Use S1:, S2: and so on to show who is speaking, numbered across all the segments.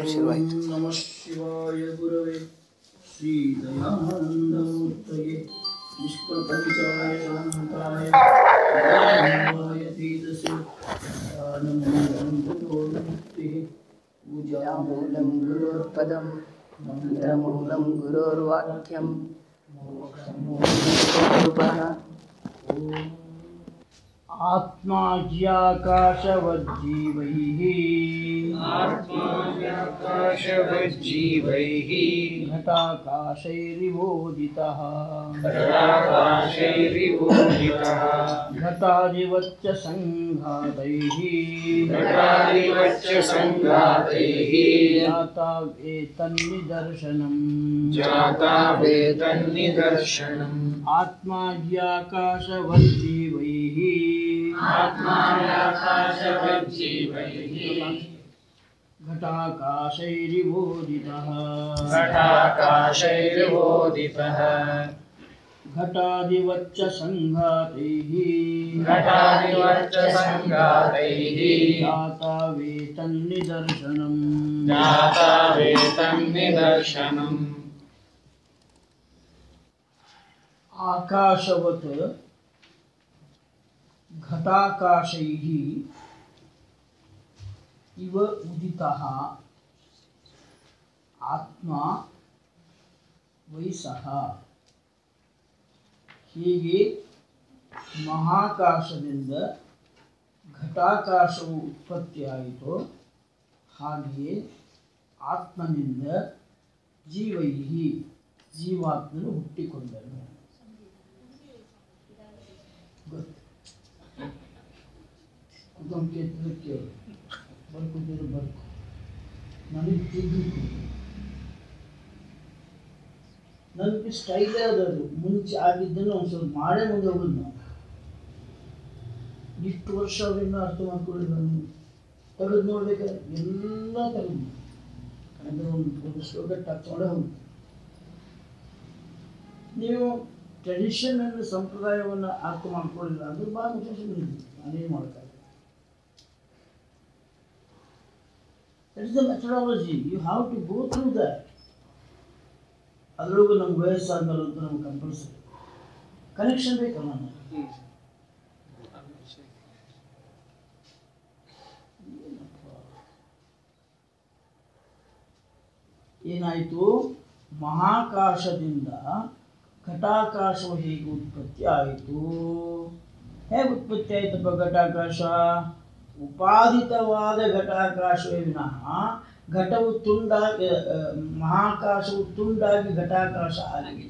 S1: ಶುರುವಾಯಿತು
S2: ನಮಃ ಶಿವಾಯ ಗುರವೇ ಶ್ರೀದಯಾನಂದಮೂರ್ತಯೇ ನಿಷ್ಪ್ರಪಂಚಾಯ ಶಾಂತಾಯ ಜ್ಞಾನಮಯ ತೀರಸೆ ಜ್ಞಾನಮೂಲಂ ಗುರೋರ್ಮುಕ್ತಿಃ ಪೂಜಾಮೂಲಂ
S1: ಗುರೋರ್ಪದಂ ಮಂತ್ರಮೂಲಂ ಗುರೋರ್ವಾಕ್ಯಂ
S2: आत्माज्याकाशवज्जीवैः
S3: आत्माव्याकाशवज्जीवैः
S2: घटाकाशैरिवोदितः
S3: घटाकाशैरिवोदितः
S2: घटादिवच्च सङ्घातैः
S3: घटादिवच्च सङ्घातैः
S2: जाता एतन्निदर्शनम्
S3: जाता वेतन्निदर्शनम्
S2: आत्माज्याकाशवज्जीवैः
S3: आत्माव्याकाशवज्जीवैः
S2: घटाकाशैरिवोदितः
S3: घटाकाशैर्वोदितः
S2: घटादिवच्च सङ्घातैः
S3: घटादिवच्च सङ्घातैः
S2: जाता वेतन्निदर्शनम्
S3: जाता वेतन्निदर्शनम्
S2: आकाशवत् घटाकाशैः इव उदितः ಆತ್ಮ ವಯಸ್ಸಃ ಹೀಗೆ ಮಹಾಕಾಶದಿಂದ ಘಟಾಕಾಶವು ಉತ್ಪತ್ತಿಯಾಯಿತು ಹಾಗೆಯೇ ಆತ್ಮನಿಂದ ಜೀವೈಹಿ ಜೀವಾತ್ಮನು ಹುಟ್ಟಿಕೊಂಡನು ಗೊತ್ತು ಕುಟುಂಬ ಕೇಳಿದ್ರೆ ಬರ್ಕೊಟ್ಟಿದ್ರು ಬರ್ಕೊ ನನಗೆ ತಿಳ್ಬೇಕು ನನಗೆ ಸ್ಟೈಲೇ ಅದದು ಮುಂಚೆ ಆಗಿದ್ದನ್ನು ಒಂದು ಸ್ವಲ್ಪ ಮಾಡೇ ಮುಂದೆ ಹೋಗೋದು ನಾವು ಇಷ್ಟು ವರ್ಷ ಅವರಿಂದ ಅರ್ಥ ಮಾಡ್ಕೊಳ್ಳಿ ನಾನು ತೆಗೆದು ನೋಡ್ಬೇಕಾದ್ರೆ ಎಲ್ಲ ತೆಗೆದು ಅಂದರೆ ಒಂದು ಒಂದು ಶ್ಲೋಕ ತಗೊಂಡೇ ಹೋಗುತ್ತೆ ನೀವು ಟ್ರೆಡಿಷನ್ ಅಂದರೆ ಸಂಪ್ರದಾಯವನ್ನು ಅರ್ಥ ಮಾಡ್ಕೊಳ್ಳಿಲ್ಲ ಅಂದ್ರೆ ಭಾಳ ಮುಖ್ಯ ನಾನೇನು ಮಾಡೋಕ್ಕಾಗಲ್ಲ that is the methodology you have to go through that ಅದರೊಳಗೂ ನಮ್ಗೆ ವಯಸ್ಸಾದ್ಮೇಲೆ ಅಂತ ನಮ್ಗೆ ಕಂಪಲ್ಸರಿ ಕನೆಕ್ಷನ್ ಬೇಕಲ್ಲ ನಾನು ಏನಾಯಿತು ಮಹಾಕಾಶದಿಂದ ಘಟಾಕಾಶವು ಹೇಗೆ ಉತ್ಪತ್ತಿ ಆಯಿತು ಹೇಗೆ ಉತ್ಪತ್ತಿ ಆಯಿತಪ್ಪ ಘಟಾಕಾಶ ಉಪಾದಿತವಾದ ಘಟಾಕಾಶವೇ ವಿನಃ ಘಟವು ತುಂಡಾಗಿ ಆ, ಮಹಾಕಾಶವು ತುಂಡಾಗಿ ಘಟಾಕಾಶ ಆಗಿಲ್ಲ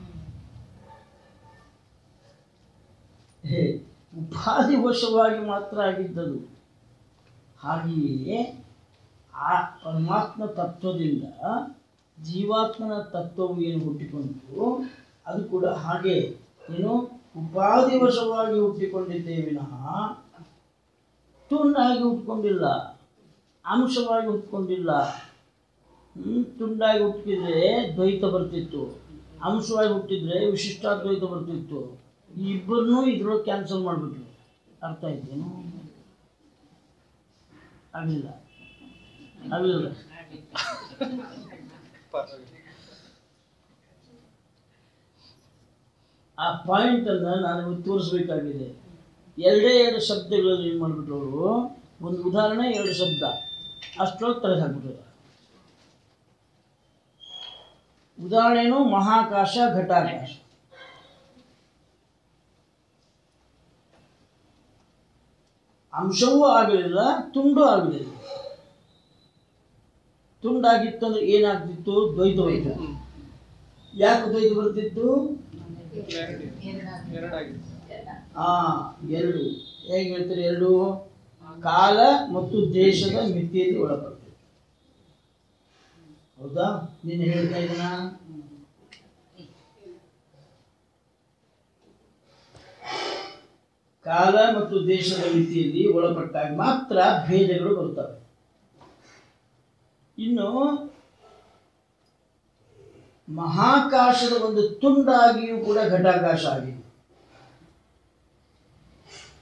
S2: ಹೇ ಉಪಾಧಿವಶವಾಗಿ ಮಾತ್ರ ಆಗಿದ್ದದು ಹಾಗೆಯೇ ಆ ಪರಮಾತ್ಮ ತತ್ವದಿಂದ ಜೀವಾತ್ಮನ ತತ್ವವು ಏನು ಹುಟ್ಟಿಕೊಂಡಿತು ಅದು ಕೂಡ ಹಾಗೆ ಏನು ಉಪಾಧಿವಶವಾಗಿ ಹುಟ್ಟಿಕೊಂಡಿದ್ದೇ ವಿನಃ ತುಂಡಾಗಿ ಹುಟ್ಕೊಂಡಿಲ್ಲ ಅಂಶವಾಗಿ ಹುಟ್ಕೊಂಡಿಲ್ಲ ಹ್ಮ್, ತುಂಡಾಗಿ ಹುಟ್ಟಿದ್ರೆ ದ್ವೈತ ಬರ್ತಿತ್ತು ಅಂಶವಾಗಿ ಹುಟ್ಟಿದ್ರೆ ವಿಶಿಷ್ಟಾದ್ವೈತ ಬರ್ತಿತ್ತು ಈ ಇಬ್ಬರನ್ನೂ ಇದ್ರೊಳಗೆ ಕ್ಯಾನ್ಸಲ್ ಮಾಡಿಬಿಟ್ರು ಅರ್ಥ ಆಯ್ತೇನು ಆಗಲಿಲ್ಲ ಆಗಲಿಲ್ಲ ಆ ಪಾಯಿಂಟನ್ನು ನಾನು ಇವತ್ತು ತೋರಿಸ್ಬೇಕಾಗಿದೆ ಎರಡೇ ಎರಡು ಶಬ್ದಗಳಲ್ಲಿ ಏನು ಮಾಡಿಬಿಟ್ರು ಅವರು ಒಂದು ಉದಾಹರಣೆ ಎರಡು ಶಬ್ದ ಅಷ್ಟರೊಳಗೆ ತೆಗೆದು ಹಾಕ್ಬಿಟ್ರು ಉದಾಹರಣೆನು ಮಹಾಕಾಶ ಘಟಾಕಾಶ ಅಂಶವೂ ಆಗಲಿಲ್ಲ ತುಂಡು ಆಗಲಿಲ್ಲ ತುಂಡಾಗಿತ್ತು ಅಂದ್ರೆ ಏನಾಗ್ತಿತ್ತು ದ್ವೈತ ಹೋಯ್ತು ಯಾಕೆ ದ್ವೈತ ಬರ್ತಿತ್ತು ಆ ಎರಡು ಹೇಗೆ ಹೇಳ್ತಾರೆ ಎರಡು ಕಾಲ ಮತ್ತು ದೇಶದ ಮಿತಿಯಲ್ಲಿ ಒಳಪಡ್ತದೆ ಹೌದಾ ನೀನು ಹೇಳ್ತಾ ಇದ್ದೀನ ಕಾಲ ಮತ್ತು ದೇಶದ ಮಿತಿಯಲ್ಲಿ ಒಳಪಟ್ಟಾಗ ಮಾತ್ರ ಭೇದಗಳು ಬರ್ತವೆ ಇನ್ನು ಮಹಾಕಾಶದ ಒಂದು ತುಂಡಾಗಿಯೂ ಕೂಡ ಘಟಾಕಾಶ ಆಗಿದೆ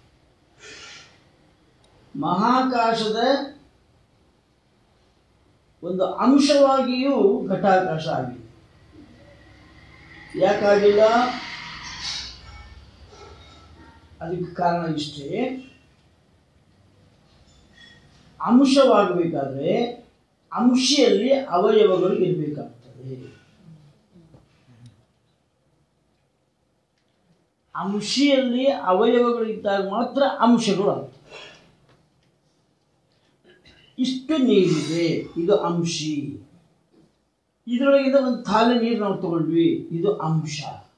S2: ಮಹಾಕಾಶದ ಒಂದು ಅಂಶವಾಗಿಯೂ ಘಟಾಕಾಶ ಆಗಿದೆ ಯಾಕಾಗಿಲ್ಲ ಅದಕ್ಕೆ ಕಾರಣ ಇಷ್ಟೇ ಅಂಶವಾಗಬೇಕಾದ್ರೆ ಅಂಶಿಯಲ್ಲಿ ಅವಯವಗಳು ಇರಬೇಕಾಗ್ತದೆ ಅಂಶಿಯಲ್ಲಿ ಅವಯವಗಳು ಇದ್ದಾಗ ಮಾತ್ರ ಅಂಶಗಳು ಆಗ್ತವೆ ಇಷ್ಟು ನೀರಿದೆ ಇದು ಅಂಶಿ ಇದರೊಳಗಿಂದ ಒಂದು ಥಾಲೆ ನೀರು ನಾವು ತಗೊಂಡ್ವಿ ಇದು ಅಂಶ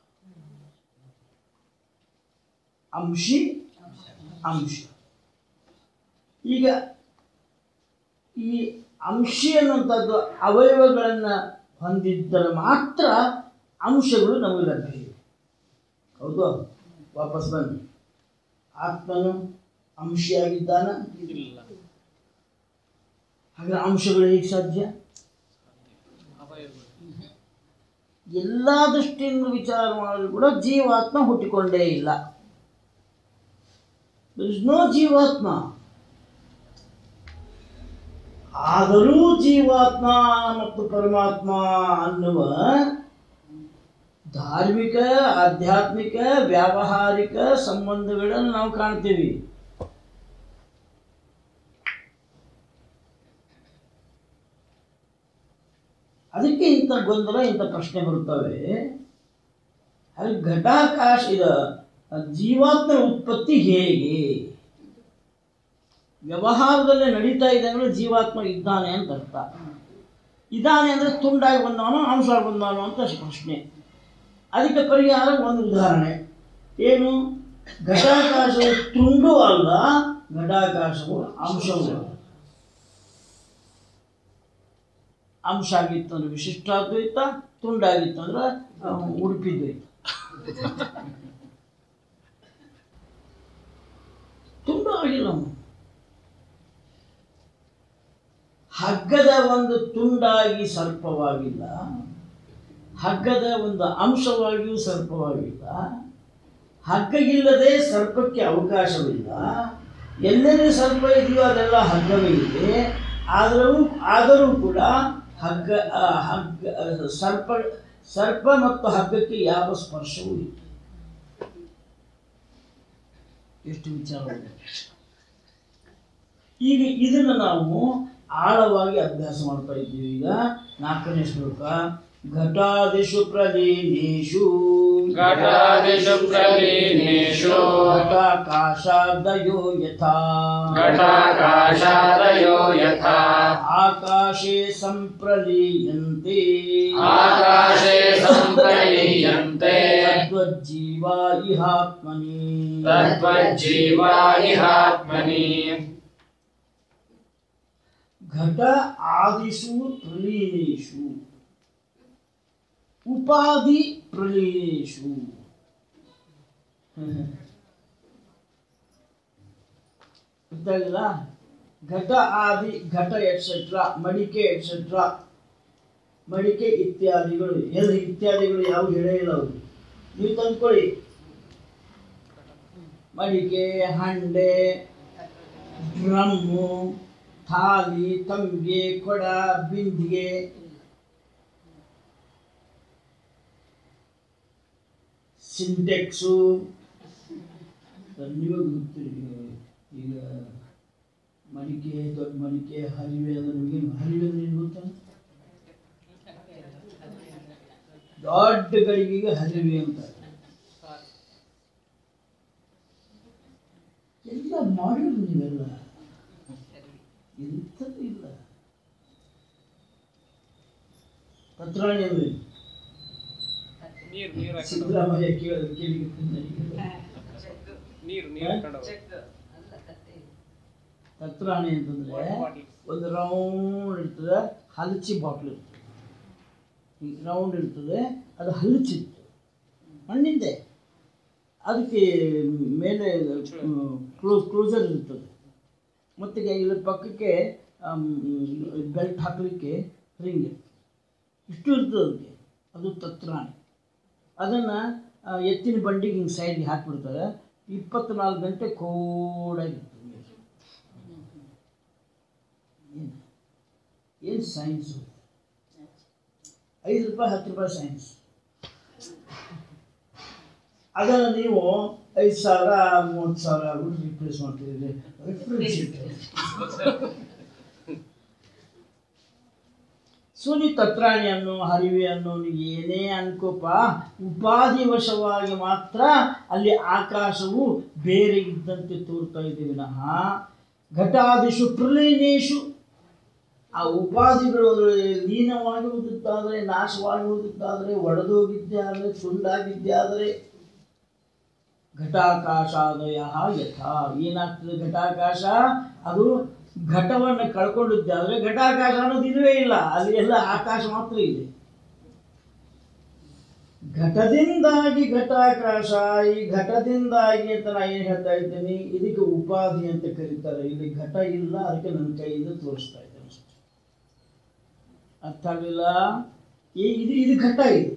S2: ಅಂಶಿ ಅಂಶ ಈಗ ಈ ಅಂಶಿ ಅನ್ನುವಂಥದ್ದು ಅವಯವಗಳನ್ನು ಹೊಂದಿದ್ದರೆ ಮಾತ್ರ ಅಂಶಗಳು ನಮಗೆ ಲಭ್ಯ ಇವೆ ಹೌದು ವಾಪಸ್ ಬನ್ನಿ ಆತ್ಮನು ಅಂಶಿಯಾಗಿದ್ದಾನ ಹಾಗಾದ್ರೆ ಅಂಶಗಳು ಹೇಗೆ ಸಾಧ್ಯ ಎಲ್ಲ ದೃಷ್ಟಿಯಿಂದ ವಿಚಾರ ಮಾಡಿದ್ರು ಕೂಡ ಜೀವಾತ್ಮ ಹುಟ್ಟಿಕೊಂಡೇ ಇಲ್ಲ ನೋ ಜೀವಾತ್ಮ ಆದರೂ ಜೀವಾತ್ಮ ಮತ್ತು ಪರಮಾತ್ಮ ಅನ್ನುವ ಧಾರ್ಮಿಕ ಆಧ್ಯಾತ್ಮಿಕ ವ್ಯಾವಹಾರಿಕ ಸಂಬಂಧಗಳನ್ನು ನಾವು ಕಾಣ್ತೀವಿ ಅದಕ್ಕೆ ಇಂಥ ಗೊಂದಲ ಇಂಥ ಪ್ರಶ್ನೆ ಬರುತ್ತವೆ ಅಲ್ಲಿ ಘಟಾಕಾಶ ಇದ ಜೀವಾತ್ಮ ಉತ್ಪತ್ತಿ ಹೇಗೆ ವ್ಯವಹಾರದಲ್ಲಿ ನಡೀತಾ ಇದೆ ಅಂದ್ರೆ ಜೀವಾತ್ಮ ಇದ್ದಾನೆ ಅಂತ ಅರ್ಥ ಇದ್ದಾನೆ ಅಂದ್ರೆ ತುಂಡಾಗಿ ಬಂದವನು ಅಂಶವಾಗಿ ಬಂದವನು ಅಂತ ಪ್ರಶ್ನೆ ಅದಕ್ಕೆ ಪರಿಹಾರ ಒಂದು ಉದಾಹರಣೆ ಏನು ಘಟಾಕಾಶವು ತುಂಡು ಅಲ್ಲ ಘಟಾಕಾಶವು ಅಂಶವು ಅಲ್ಲ ಅಂಶ ಆಗಿತ್ತು ಅಂದ್ರೆ ವಿಶಿಷ್ಟಾದ್ವೈತ ತುಂಡಾಗಿತ್ತು ಅಂದ್ರೆ ಆ, ಉಡುಪಿ ದ್ವೈತ ತುಂಡು ಆಗಿಲ್ಲ ಅವನು ಹಗ್ಗದ ಒಂದು ತುಂಡಾಗಿ ಸರ್ಪವಾಗಿಲ್ಲ ಹಗ್ಗದ ಒಂದು ಅಂಶವಾಗಿಯೂ ಸರ್ಪವಾಗಿಲ್ಲ ಹಗ್ಗ ಇಲ್ಲದೆ ಸರ್ಪಕ್ಕೆ ಅವಕಾಶವಿಲ್ಲ ಎಲ್ಲೆಲ್ಲಿ ಸರ್ಪ ಇದೆಯೋ ಅದೆಲ್ಲ ಹಗ್ಗವೇ ಇದೆ ಆದರೂ ಆದರೂ ಕೂಡ ಹಗ್ಗ ಆ, ಹಗ್ಗ ಆ, ಸರ್ಪ ಸರ್ಪ ಮತ್ತು ಹಗ್ಗಕ್ಕೆ ಯಾವ ಸ್ಪರ್ಶವೂ ಇಲ್ಲ ಎಷ್ಟು ವಿಚಾರ ಇದೆ. ಈಗ ಇದನ್ನು ನಾವು ಆಳವಾಗಿ ಅಭ್ಯಾಸ ಮಾಡ್ತಾ ಇದ್ದೀವಿ ಈಗ ನಾಲ್ಕನೇ ಶ್ಲೋಕ ಘಟಾದಿಷು ಪ್ರಲೀನೇಷು
S3: ಘಟಾದಿಷು ಪ್ರಲೀನೇಷು
S2: ಘಟಾಕಾಶಾದಯೋ ಯಥಾ
S3: ಘಟಾಕಾಶಾದಯೋ ಯಥಾ
S2: ಆಕಾಶೆ ಸಂಪ್ರಲೀಯಂತೆ
S3: ಆಕಾಶೇ ಸಂಪ್ರಲೀಯಂತೆ
S2: ತದ್ವಜ್ಜೀವಾ ಇಹಾತ್ಮನಿ
S3: ತದ್ವಜ್ಜೀವಾ ಇಹಾತ್ಮನಿ
S2: ಘಟ ಆದಿಷು ಪ್ರಲೀನೇಷು ಉಪಾಧಿ ಪ್ರಲೀನೇಷು ಗೊತ್ತಾಗಿಲ್ಲ ಘಟ ಆದಿ ಘಟ ಎಟ್ಸೆಟ್ರಾ ಮಡಿಕೆ ಎಟ್ಸೆಟ್ರಾ ಮಡಿಕೆ ಇತ್ಯಾದಿಗಳು ಎಲ್ಲಿ ಇತ್ಯಾದಿಗಳು ಯಾವ ಹೇಳೇ ಇಲ್ಲ ಅವರು ನೀವು ತಂದ್ಕೊಳ್ಳಿ ಮಡಿಕೆ ಹಂಡೆ ಡ್ರಮ್ಮು ಥಾಲಿ ತಂಬಿಗೆ ಕೊಡ ಬಿಂದಿಗೆ ಸಿಂಟೆಕ್ಸು ನಿಮಗೆ ಗೊತ್ತಿರಿ ಈಗ ಮಡಿಕೆ ದೊಡ್ಡ ಮಡಿಕೆ ಹರಿವೆ ಅದು ನಿಮಗೆ ಹರಿವೆ ಅಂದ್ರೆ ಏನು ಗೊತ್ತಾ ದೊಡ್ಡ ಗಳಿಗೆಗೆ ಹರಿವೆ ಅಂತ ಎಲ್ಲ ಮಾಡಿದ್ರು ನೀವೆಲ್ಲ ಎಂಥದ್ದು ಇಲ್ಲ ಪತ್ರಾಣಿ ಅಂದ್ರೆ
S3: ನೀರು ನೀರು
S2: ಸಿದ್ದರಾಮಯ್ಯ ಕೇಳ ಕೇಳಿ
S3: ನೀರು ನೀರು ಹಾಕೊಂಡು
S2: ಪತ್ರಾಣಿ ಅಂತಂದ್ರೆ ಒಂದು ರೌಂಡ್ ಇರ್ತದೆ ಹಲಚಿ ಬಾಟ್ಲ್ ಇರ್ತದೆ ಹಿಂಗೆ ರೌಂಡ್ ಇರ್ತದೆ ಅದು ಹಲಚಿತ್ತು ಮಣ್ಣಿಂದೆ ಅದಕ್ಕೆ ಮೇಲೆ ಕ್ಲೋಸ್ ಕ್ಲೋಸರ್ ಇರ್ತದೆ ಮತ್ತು ಇಲ್ಲಿ ಪಕ್ಕಕ್ಕೆ ಬೆಲ್ಟ್ ಹಾಕಲಿಕ್ಕೆ ರಿಂಗ್ ಇರ್ತದೆ ಇಷ್ಟು ಇರ್ತದೆ ಅದಕ್ಕೆ ಅದು ತತ್ರಾಣಿ ಅದನ್ನು ಎತ್ತಿನ ಬಂಡಿಗೆ ಹಿಂಗೆ ಸೈಡ್ಗೆ ಹಾಕ್ಬಿಡ್ತಾರೆ ಇಪ್ಪತ್ನಾಲ್ಕು ಗಂಟೆ ಕೋಡಾಗಿರ್ತದೆ ನೀರು. ಏನು? ಏನು ಸೈನ್ಸು ಐದು ರೂಪಾಯಿ ಹತ್ತು ರೂಪಾಯಿ ಸೈನ್ಸ್ ಅದನ್ನು ನೀವು ಐದು ಸಾವಿರ ಮೂವತ್ತು ಸಾವಿರ ಆಗ್ಬಿಟ್ಟು ರಿಪ್ಲೇಸ್ ಮಾಡ್ತಿದ್ದೀರಿ ರಿಫ್ರೆನ್ಸ್ ಸುನಿ ತತ್ರಾಣಿ ಅನ್ನೋ ಹರಿವೆ ಅನ್ನೋ ನೀನು ಏನೇ ಅನ್ಕೋಪ ಉಪಾಧಿವಶವಾಗಿ ಮಾತ್ರ ಅಲ್ಲಿ ಆಕಾಶವು ಬೇರೆ ಇದ್ದಂತೆ ತೋರ್ತಾ ಇದೆ ವಿನಃ ಘಟಾದಿಷು ಪ್ರಲೀನೇಶು ಆ ಉಪಾಧಿಗಳು ಲೀನವಾಗಿ ಹೋಗುತ್ತಾದರೆ ನಾಶವಾಗಿ ಹೋಗುತ್ತಾದರೆ ಒಡೆದೋಗಿದ್ದೆ ಆದರೆ ತುಂಡಾಗಿದ್ದೆ ಆದರೆ ಘಟಾಕಾಶಾದಯ ಯಥಾ ಏನಾಗ್ತದೆ ಘಟಾಕಾಶ ಅದು ಘಟವನ್ನು ಕಳ್ಕೊಂಡಿದ್ದಾದ್ರೆ ಘಟಾಕಾಶ ಅನ್ನೋದು ಇಲ್ಲವೇ ಇಲ್ಲ ಅಲ್ಲಿ ಎಲ್ಲ ಆಕಾಶ ಮಾತ್ರ ಇದೆ ಘಟದಿಂದಾಗಿ ಘಟಾಕಾಶ ಈ ಘಟದಿಂದಾಗಿ ಅಂತ ನಾ ಏನು ಹೇಳ್ತಾ ಇದ್ದೀನಿ ಇದಕ್ಕೆ ಉಪಾಧಿ ಅಂತ ಕರೀತಾರೆ ಇಲ್ಲಿ ಘಟ ಇಲ್ಲ ಅದಕ್ಕೆ ನನ್ನ ಕೈಯಿಂದ ತೋರಿಸ್ತಾ ಇದ್ದೇನೆ ಅಷ್ಟೇ. ಅರ್ಥ ಆಗಲಿಲ್ಲ ಈ ಇದು ಇದು ಘಟ ಇದು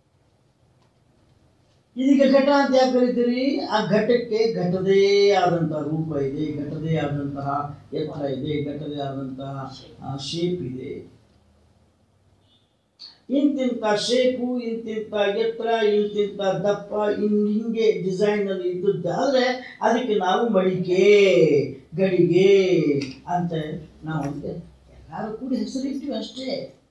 S2: ಇದೀಗ ಘಟ ಅಂತ ಯಾಕೆ ಕರಿತೀರಿ ಆ ಘಟಕ್ಕೆ ಘಟದೇ ಆದಂತಹ ರೂಪ ಇದೆ ಘಟದೇ ಆದಂತಹ ಎತ್ತರ ಇದೆ ಘಟದೇ ಆದಂತಹ ಶೇಪ್ ಇದೆ ಇಂತಿಂತ ಶೇಪು ಇಂತಿಂತ ಎತ್ತರ ಇಂತಿಂತ ದಪ್ಪ ಇನ್ ಹಿಂಗೆ ಡಿಸೈನ್ ಅಲ್ಲಿ ಇದ್ದದ್ದಾದ್ರೆ ಅದಕ್ಕೆ ನಾವು ಮಡಿಕೆ ಗಡಿಗೆ ಅಂತ ನಾವು ಅದಕ್ಕೆ ಎಲ್ಲರೂ ಕೂಡಿ ಹೆಸರಿಟ್ಟಿವಿ ಅಷ್ಟೇ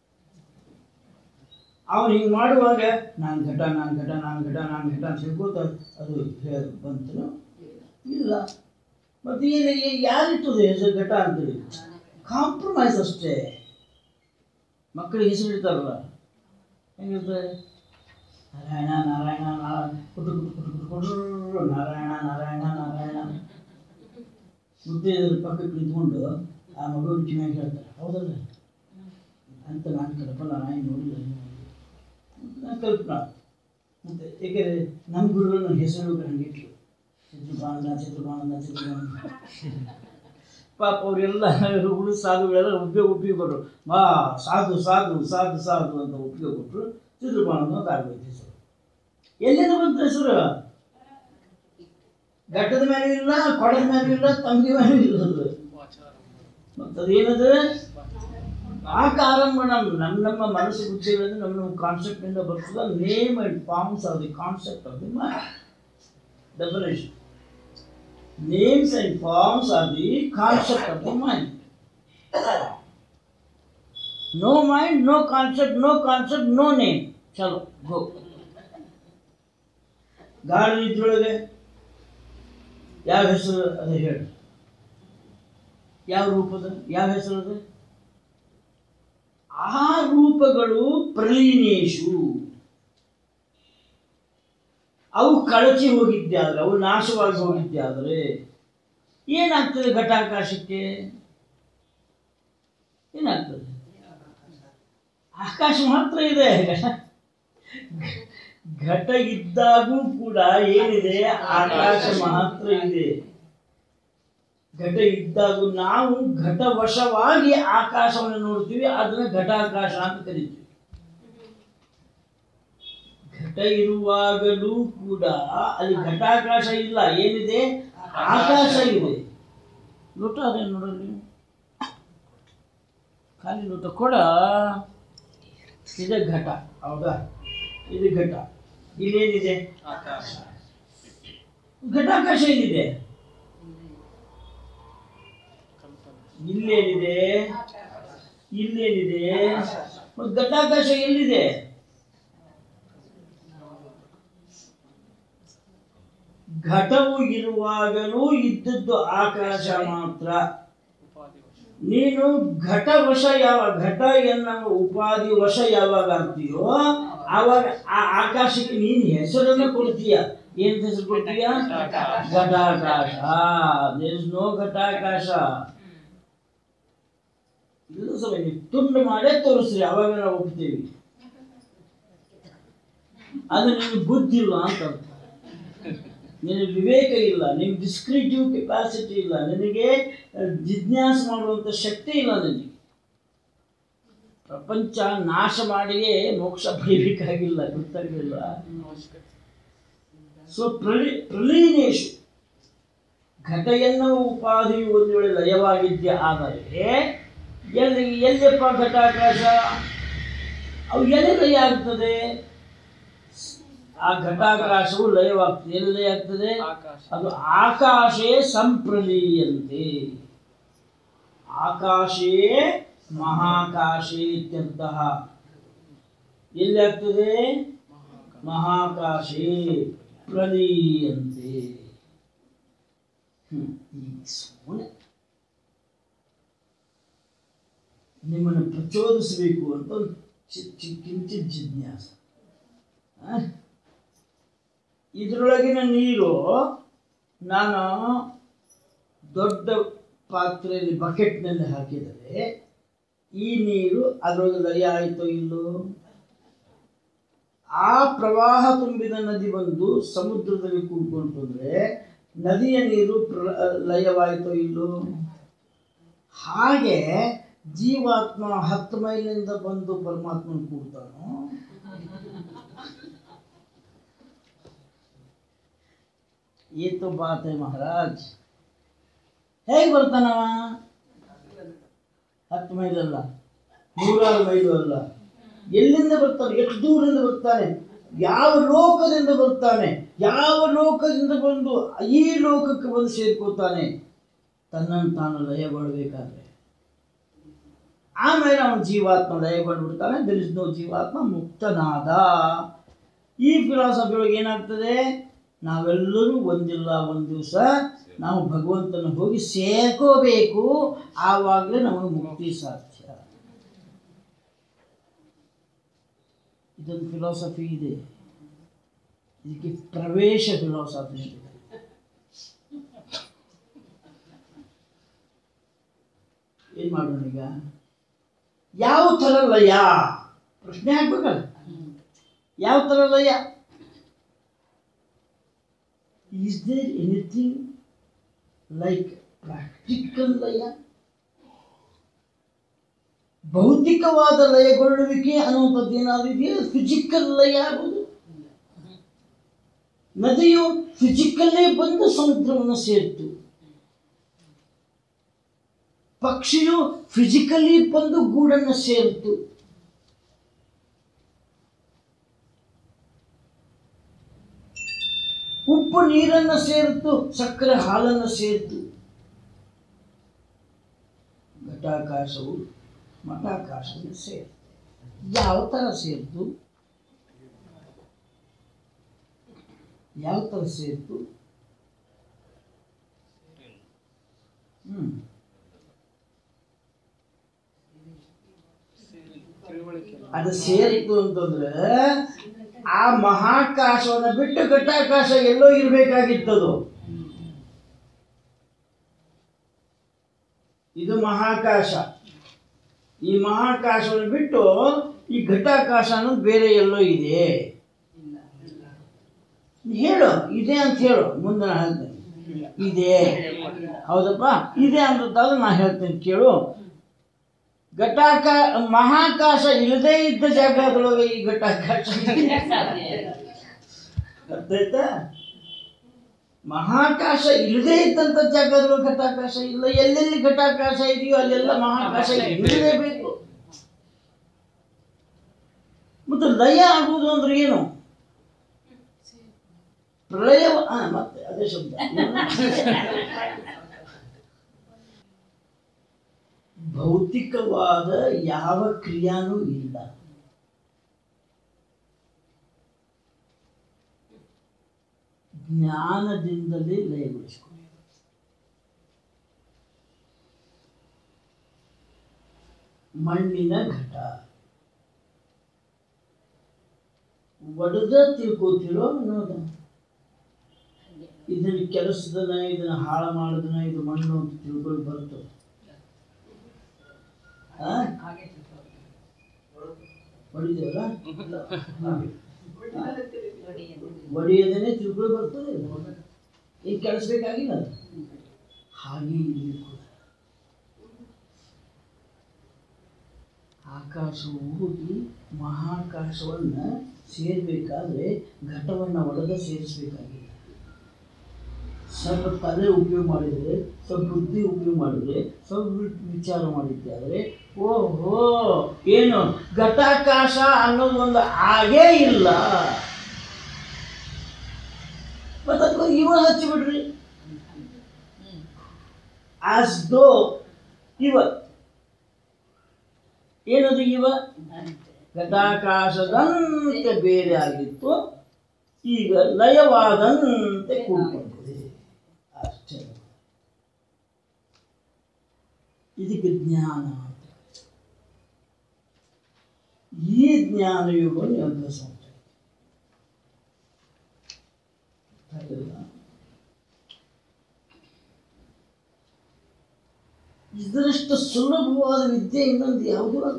S2: ಅವನು ಹಿಂಗೆ ಮಾಡುವಾಗ ನಾನು ಘಟ ನಾನು ಘಟ ನಾನು ಘಟ ನಾನು ಘಟ ಅಂತ ಹೇಳ್ಕೋತ ಅದು ಹೇಳ ಬಂತು ಇಲ್ಲ ಮತ್ತೆ ಏನು ಯಾರಿಟ್ಟದು ಹೆಸರು ಘಟ ಅಂತೇಳಿ ಕಾಂಪ್ರಮೈಸ್ ಅಷ್ಟೇ ಮಕ್ಕಳಿಗೆ ಹೆಸರು ಇಡ್ತಾರಲ್ಲ ಹೆಂಗಿರ್ತದೆ ನಾರಾಯಣ ನಾರಾಯಣ ನಾರಾಯಣ ಕುಟು ಕುಟು ಕುಟು ಕುಟು ಕುಟು ನಾರಾಯಣ ನಾರಾಯಣ ನಾರಾಯಣ ಮುದ್ದೆ ಪಕ್ಕಕ್ಕೆ ನಿಂತ್ಕೊಂಡು ಆ ಮಗು ಕಿವಿಯಾಗಿ ಹೇಳ್ತಾರೆ ಹೌದಲ್ಲ ಅಂತ ನಾನು ಕಲ್ಪನಾ ನಾನು ನೋಡಿಲ್ಲ ನಾನು ಕಲ್ಪನಾ ಮತ್ತೆ ಏಕೆಂದರೆ ನಮ್ಮ ಗುರುಗಳು ನನ್ನ ಹೆಸರು ಹಂಗಿಟ್ರು ಚಿತ್ರಬಾಣದ ಚಿತ್ರಬಾಣದ ಚಿತ್ರಬಾಣದ ಪಾಪ ಅವರೆಲ್ಲ ಹುಡುಗ ಸಾಧುಗಳೆಲ್ಲ ಉಪಯೋಗ ಉಪಯೋಗ ಕೊಟ್ಟರು ಮಾ ಸಾಧು ಸಾಧು ಸಾಧು ಸಾಧು ಅಂತ ಉಪಯೋಗ ಕೊಟ್ಟರು ಚಿತ್ರಬಾಣದ ಅಂತ ಆಗೋಯ್ತು ಹೆಸರು ಎಲ್ಲಿಂದ ಬಂತು ಹೆಸರು ಘಟ್ಟದ ಮೇಲೂ ಇಲ್ಲ ಕೊಡದ ಮೇಲೂ ಇಲ್ಲ ತಂಗಿ ಮೇಲೂ ಇಲ್ಲ ಅದು ಮತ್ತದೇನದು ಆಕಾರಂಭ ನಮ್ಮ ನಮ್ಮ ನಮ್ಮ ಮನಸ್ಸು ಬುದ್ಧಿಗಳಲ್ಲಿ ನಮ್ಮ ನಮ್ಮ ಕಾನ್ಸೆಪ್ಟಿಂದ ಬರ್ತದ name and forms of the concept of the mind definition names and forms are the concept of the mind no mind no concept no concept no name ಚಲೋ ಗೋ ಗಾಢ ನಿದ್ರೊಳಗೆ ಯಾವ ಹೆಸರು ಅದೇ ಹೇಳಿ ಯಾವ ರೂಪದ ಯಾವ ಹೆಸರು ಅದು ಆ ರೂಪಗಳು ಪ್ರಲೀನೇಶು ಅವು ಕಳಚಿ ಹೋಗಿದ್ದಾದ್ರೆ ಅವು ನಾಶವಾಗಿ ಹೋಗಿದ್ದಾದ್ರೆ ಏನಾಗ್ತದೆ ಘಟಾಕಾಶಕ್ಕೆ ಏನಾಗ್ತದೆ ಆಕಾಶ ಮಾತ್ರ ಇದೆ ಘಟ ಇದ್ದಾಗೂ ಕೂಡ ಏನಿದೆ ಆಕಾಶ ಮಾತ್ರ ಇದೆ ಘಟ ಇದ್ದಾಗೂ ನಾವು ಘಟವಶವಾಗಿ ಆಕಾಶವನ್ನು ನೋಡ್ತೀವಿ ಅದನ್ನ ಘಟಾಕಾಶ ಅಂತ ಕರಿತೀವಿ ಘಟ ಇರುವಾಗಲೂ ಕೂಡ ಅಲ್ಲಿ ಘಟಾಕಾಶ ಇಲ್ಲ ಏನಿದೆ ಆಕಾಶ ಇದೆ ಲೋಟ ಅದೇ ನೋಡಲಿ ಖಾಲಿ ಲೋಟ ಕೊಡ ಇದೆ ಘಟ ಹೌದಾ ಇದು ಘಟ ಇಲ್ಲೇನಿದೆ ಘಟಾಕಾಶ ಏನಿದೆ ಇಲ್ಲೇನಿದೆ ಇಲ್ಲೇನಿದೆ ಮತ್ತು ಘಟಾಕಾಶ ಎಲ್ಲಿದೆ ಘಟವು ಇರುವಾಗಲೂ ಇದ್ದದ್ದು ಆಕಾಶ ಮಾತ್ರ ನೀನು ಘಟವಶ ಯಾವ ಘಟ ಎನ್ನುವ ಉಪಾಧಿ ವಶ ಯಾವಾಗ ಆಗ್ತೀಯೋ ಆವಾಗ ಆ ಆಕಾಶಕ್ಕೆ ನೀನು ಹೆಸರನ್ನು ಕೊಡ್ತೀಯ ಏನ್ ಹೆಸರು ಕೊಡ್ತೀಯ ಘಟಾಕಾಶ ದೇರ್ ಇಸ್ ನೋ ಘಟಾಕಾಶ ಇಲ್ಲ ಸಭೆ ನೀವು ತುಂಡು ಮಾಡೇ ತೋರಿಸ್ರಿ ಅವಾಗ ನಾವು ಒಪ್ತೀವಿ ಅದು ನಿನಗೆ ಬುದ್ಧಿ ಇಲ್ಲ ಅಂತ ಅರ್ಥ. ನಿನಗೆ ವಿವೇಕ ಇಲ್ಲ ನಿನಗೆ ಡಿಸ್ಕ್ರಿಟಿವ್ ಕೆಪಾಸಿಟಿ ಇಲ್ಲ ನಿನಗೆ ಅಹ್, ಜಿಜ್ಞಾಸ ಮಾಡುವಂಥ ಶಕ್ತಿ ಇಲ್ಲ ನಿನಗೆ ಪ್ರಪಂಚ ನಾಶ ಮಾಡಿಯೇ ಮೋಕ್ಷ ಪಡಿಬೇಕಾಗಿಲ್ಲ ಗೊತ್ತಾಗಲಿಲ್ಲ ಸೊ ಪ್ರಲಿ ಪ್ರಲೀನೇಶು ಘಟ ಎನ್ನುವ ಉಪಾಧಿಯು ಒಂದು ವೇಳೆ ಲಯವಾಗಿದ್ದೆ ಆದರೆ ಎಲ್ಲಿ ಎಲ್ಲಿಯಪ್ಪ ಘಟಾಕಾಶ ಅವು ಎಲ್ಲಿ ಲಯ ಆಗ್ತದೆ ಆ ಘಟಾಕಾಶವು ಲಯವಾಗ್ತದೆ ಎಲ್ಲಿ ಲಯ ಆಗ್ತದೆ ಅದು ಆಕಾಶೇ ಸಂಪ್ರಲೀಯಂತೆ ಆಕಾಶೇ ಮಹಾಕಾಶೇ ಇತ್ಯರ್ಥಃ ಎಲ್ಲಿ ಆಗ್ತದೆ ಮಹಾಕಾಶೇ ಪ್ರಲೀಯಂತೆ ಹ್ಮ್. ಈ ಸುಮ್ಮನೆ ನಿಮ್ಮನ್ನು ಪ್ರಚೋದಿಸಬೇಕು ಅಂತ ಒಂದು ಚಿ- ಚಿ- ಕಿಂಚಿತ್ ಜಿಜ್ಞಾಸ ಆ? ಇದರೊಳಗಿನ ನೀರು ನಾನು ದೊಡ್ಡ ಪಾತ್ರೆಯಲ್ಲಿ ಬಕೆಟ್ನಲ್ಲಿ ಹಾಕಿದರೆ ಈ ನೀರು ಅದರೊಳಗೆ ಲಯ ಆಯಿತೋ ಇಲ್ಲೋ ಆ ಪ್ರವಾಹ ತುಂಬಿದ ನದಿ ಬಂದು ಸಮುದ್ರದಲ್ಲಿ ಕೂಡ್ಕೊಂಡು ಹೋದ್ರೆ ನದಿಯ ನೀರು ಪ್ರ ಲಯವಾಯಿತೋ ಇಲ್ಲೋ ಹಾಗೆ ಜೀವಾತ್ಮ ಹತ್ತು ಮೈಲಿಂದ ಬಂದು ಪರಮಾತ್ಮನ ಕೂಡ್ತಾನೋ ये तो बात है महाराज ಹೇಗೆ ಬರ್ತಾನವ ಹತ್ತು ಮೈಲ್ ಅಲ್ಲ ನೂರಾರು ಮೈಲು ಅಲ್ಲ ಎಲ್ಲಿಂದ ಬರ್ತಾನೆ ಎಷ್ಟು ದೂರದಿಂದ ಬರ್ತಾನೆ ಯಾವ ಲೋಕದಿಂದ ಬರ್ತಾನೆ ಯಾವ ಲೋಕದಿಂದ ಬಂದು ಈ ಲೋಕಕ್ಕೆ ಬಂದು ಸೇರ್ಕೋತಾನೆ ತನ್ನನ್ನು ತಾನು ಲಯಗೊಳ್ಳಬೇಕಾದ್ರೆ ಆಮೇಲೆ ಅವನು ಜೀವಾತ್ಮ ಲಯಗೊಂಡ್ಬಿಡ್ತಾನೆ ದರ್ ಇಸ್ ನೋ ಜೀವಾತ್ಮ ಮುಕ್ತನಾದ ಈ ಫಿಲಾಸಫಿ ಒಳಗೆ ಏನಾಗ್ತದೆ ನಾವೆಲ್ಲರೂ ಒಂದಿಲ್ಲ ಒಂದು ದಿವಸ ನಾವು ಭಗವಂತನ ಹೋಗಿ ಸೇರ್ಕೋಬೇಕು ಆವಾಗಲೇ ನಮಗೆ ಮುಕ್ತಿ ಸಾಧ್ಯ ಇದೊಂದು ಫಿಲಾಸಫಿ ಇದೆ ಇದಕ್ಕೆ ಪ್ರವೇಶ ಫಿಲಾಸಫಿ ಇದೆ ಏನ್ ಮಾಡೋಣ ಈಗ ಯಾವ ಥರ ಲಯ ಪ್ರಶ್ನೆ ಆಗ್ಬೇಕಲ್ಲ ಯಾವ ಥರ ಲಯ is there anything like practical ಲಯ ಭೌತಿಕವಾದ ಲಯಗೊಳ್ಳುವಿಕೆ ಅನ್ನುವಂಥದ್ದು ಏನಾದ್ರು ಇದೆಯಾ ಫಿಸಿಕಲ್ ಲಯ ಆಗುವುದು ನದಿಯು ಫಿಸಿಕಲ್ಲೇ ಬಂದು ಸಮುದ್ರವನ್ನು ಸೇರಿತು ಪಕ್ಷಿಯು ಫಿಸಿಕಲಿ ಬಂದು ಗೂಡನ್ನು ಸೇರಿತು ಉಪ್ಪು ನೀರನ್ನು ಸೇರಿತು ಸಕ್ಕರೆ ಹಾಲನ್ನು ಸೇರಿತು ಘಟಾಕಾಶವು ಮಠಾಕಾಶವನ್ನು ಸೇರಿತು ಯಾವ ಥರ ಸೇರಿತು ಯಾವ ಥರ ಸೇರಿತು ಹ್ಮ್ ಅದು ಸೇರಿತು ಅಂತಂದ್ರೆ ಆ ಮಹಾಕಾಶವನ್ನು ಬಿಟ್ಟು ಘಟಾಕಾಶ ಎಲ್ಲೋ ಇರಬೇಕಾಗಿತ್ತದು ಇದು ಮಹಾಕಾಶ ಈ ಮಹಾಕಾಶವನ್ನು ಬಿಟ್ಟು ಈ ಘಟಾಕಾಶ ಅನ್ನೋದು ಬೇರೆ ಎಲ್ಲೋ ಇದೆ ಹೇಳು ಇದೆ ಅಂತ ಹೇಳು ಮುಂದೆ ನಾ ಹೇಳ್ತೇನೆ ಇದೆ ಹೌದಪ್ಪ ಇದೆ ಅಂತಂದ್ರೆ ನಾ ಹೇಳ್ತೇನೆ ಕೇಳು ಘಟಾಕ ಮಹಾಕಾಶ ಇಲ್ಲದೇ ಇದ್ದ ಜಾಗದೊಳಗೆ ಈ ಘಟಾಕಾಶ ಅರ್ಥ ಆಯ್ತಾ ಮಹಾಕಾಶ ಇಲ್ಲದೇ ಇದ್ದಂಥ ಜಾಗದೊಳಗೆ ಘಟಾಕಾಶ ಇಲ್ಲ ಎಲ್ಲೆಲ್ಲಿ ಘಟಾಕಾಶ ಇದೆಯೋ ಅಲ್ಲೆಲ್ಲ ಮಹಾಕಾಶ ಇರಲೇಬೇಕು ಮತ್ತು ಲಯ ಆಗುವುದು ಅಂದ್ರೆ ಏನು ಪ್ರಳಯ ಆ, ಮತ್ತೆ ಅದೇ ಶಬ್ದ ಭೌತಿಕವಾದ ಯಾವ ಕ್ರಿಯಾನೂ ಇಲ್ಲ ಜ್ಞಾನದಿಂದಲೇ ಲಯಗೊಳಿಸಿಕೊಳ್ಳಿ ಮಣ್ಣಿನ ಘಟ ಒಡೆದ ತಿಳ್ಕೋತಿರೋ ಅನ್ನೋದು ಇದನ್ನ ಕೆಲಸದನ ಇದನ್ನ ಹಾಳು ಮಾಡೋದನ್ನ ಇದು ಮಣ್ಣು ಅಂತ ತಿಳ್ಕೊಂಡು ಬರ್ತದೆ ಆ? ಹೊಡಿದೇವಲ್ಲ ಒಡೆಯದನ್ನೇ ತಿಳ್ಕೊಂಡು ಬರ್ತದೆ ಈಗ ಕೆಲಸಬೇಕಾಗಿಲ್ಲ ಅದು. ಹಾಗೆ ಇಲ್ಲಿ ಕೂಡ ಆಕಾಶವು ಹೋಗಿ ಮಹಾಕಾಶವನ್ನು ಸೇರಬೇಕಾದ್ರೆ ಘಟವನ್ನು ಒಡೆದ ಸೇರಿಸಬೇಕಾಗಿಲ್ಲ ಸ್ವಲ್ಪ ತಲೆ ಉಪಯೋಗ ಮಾಡಿದರೆ ಸ್ವಲ್ಪ ಬುದ್ಧಿ ಉಪಯೋಗ ಮಾಡಿದರೆ ಸ್ವಲ್ಪ ವಿಚಾರ ಮಾಡಿದ್ದಾದರೆ ಓಹೋ ಏನು ಘಟಾಕಾಶ ಅನ್ನೋದು ಒಂದು ಆಗೇ ಇಲ್ಲ ಮತ್ತೆ ಅದಕ್ಕೆ ಇವ ಹಚ್ಚಿಬಿಡ್ರಿ ಆಸ್ ದೋ ಇವ ಏನದು ಇವ ಘಟಾಕಾಶದಂತೆ ಬೇರೆ ಆಗಿತ್ತು ಈಗ ಲಯವಾದಂತೆ ಕೂತ್ಕೊಂಡಿದೆ ಅಷ್ಟೇ ಇದಕ್ಕೆ ಜ್ಞಾನ ಅಂತ ಈ ಜ್ಞಾನ ಯುಗ ಅಭ್ಯಾಸ ಇದರಷ್ಟು ಸುಲಭವಾದ ವಿದ್ಯೆ ಇನ್ನೊಂದು ಯಾವುದೂ ಅಲ್ಲ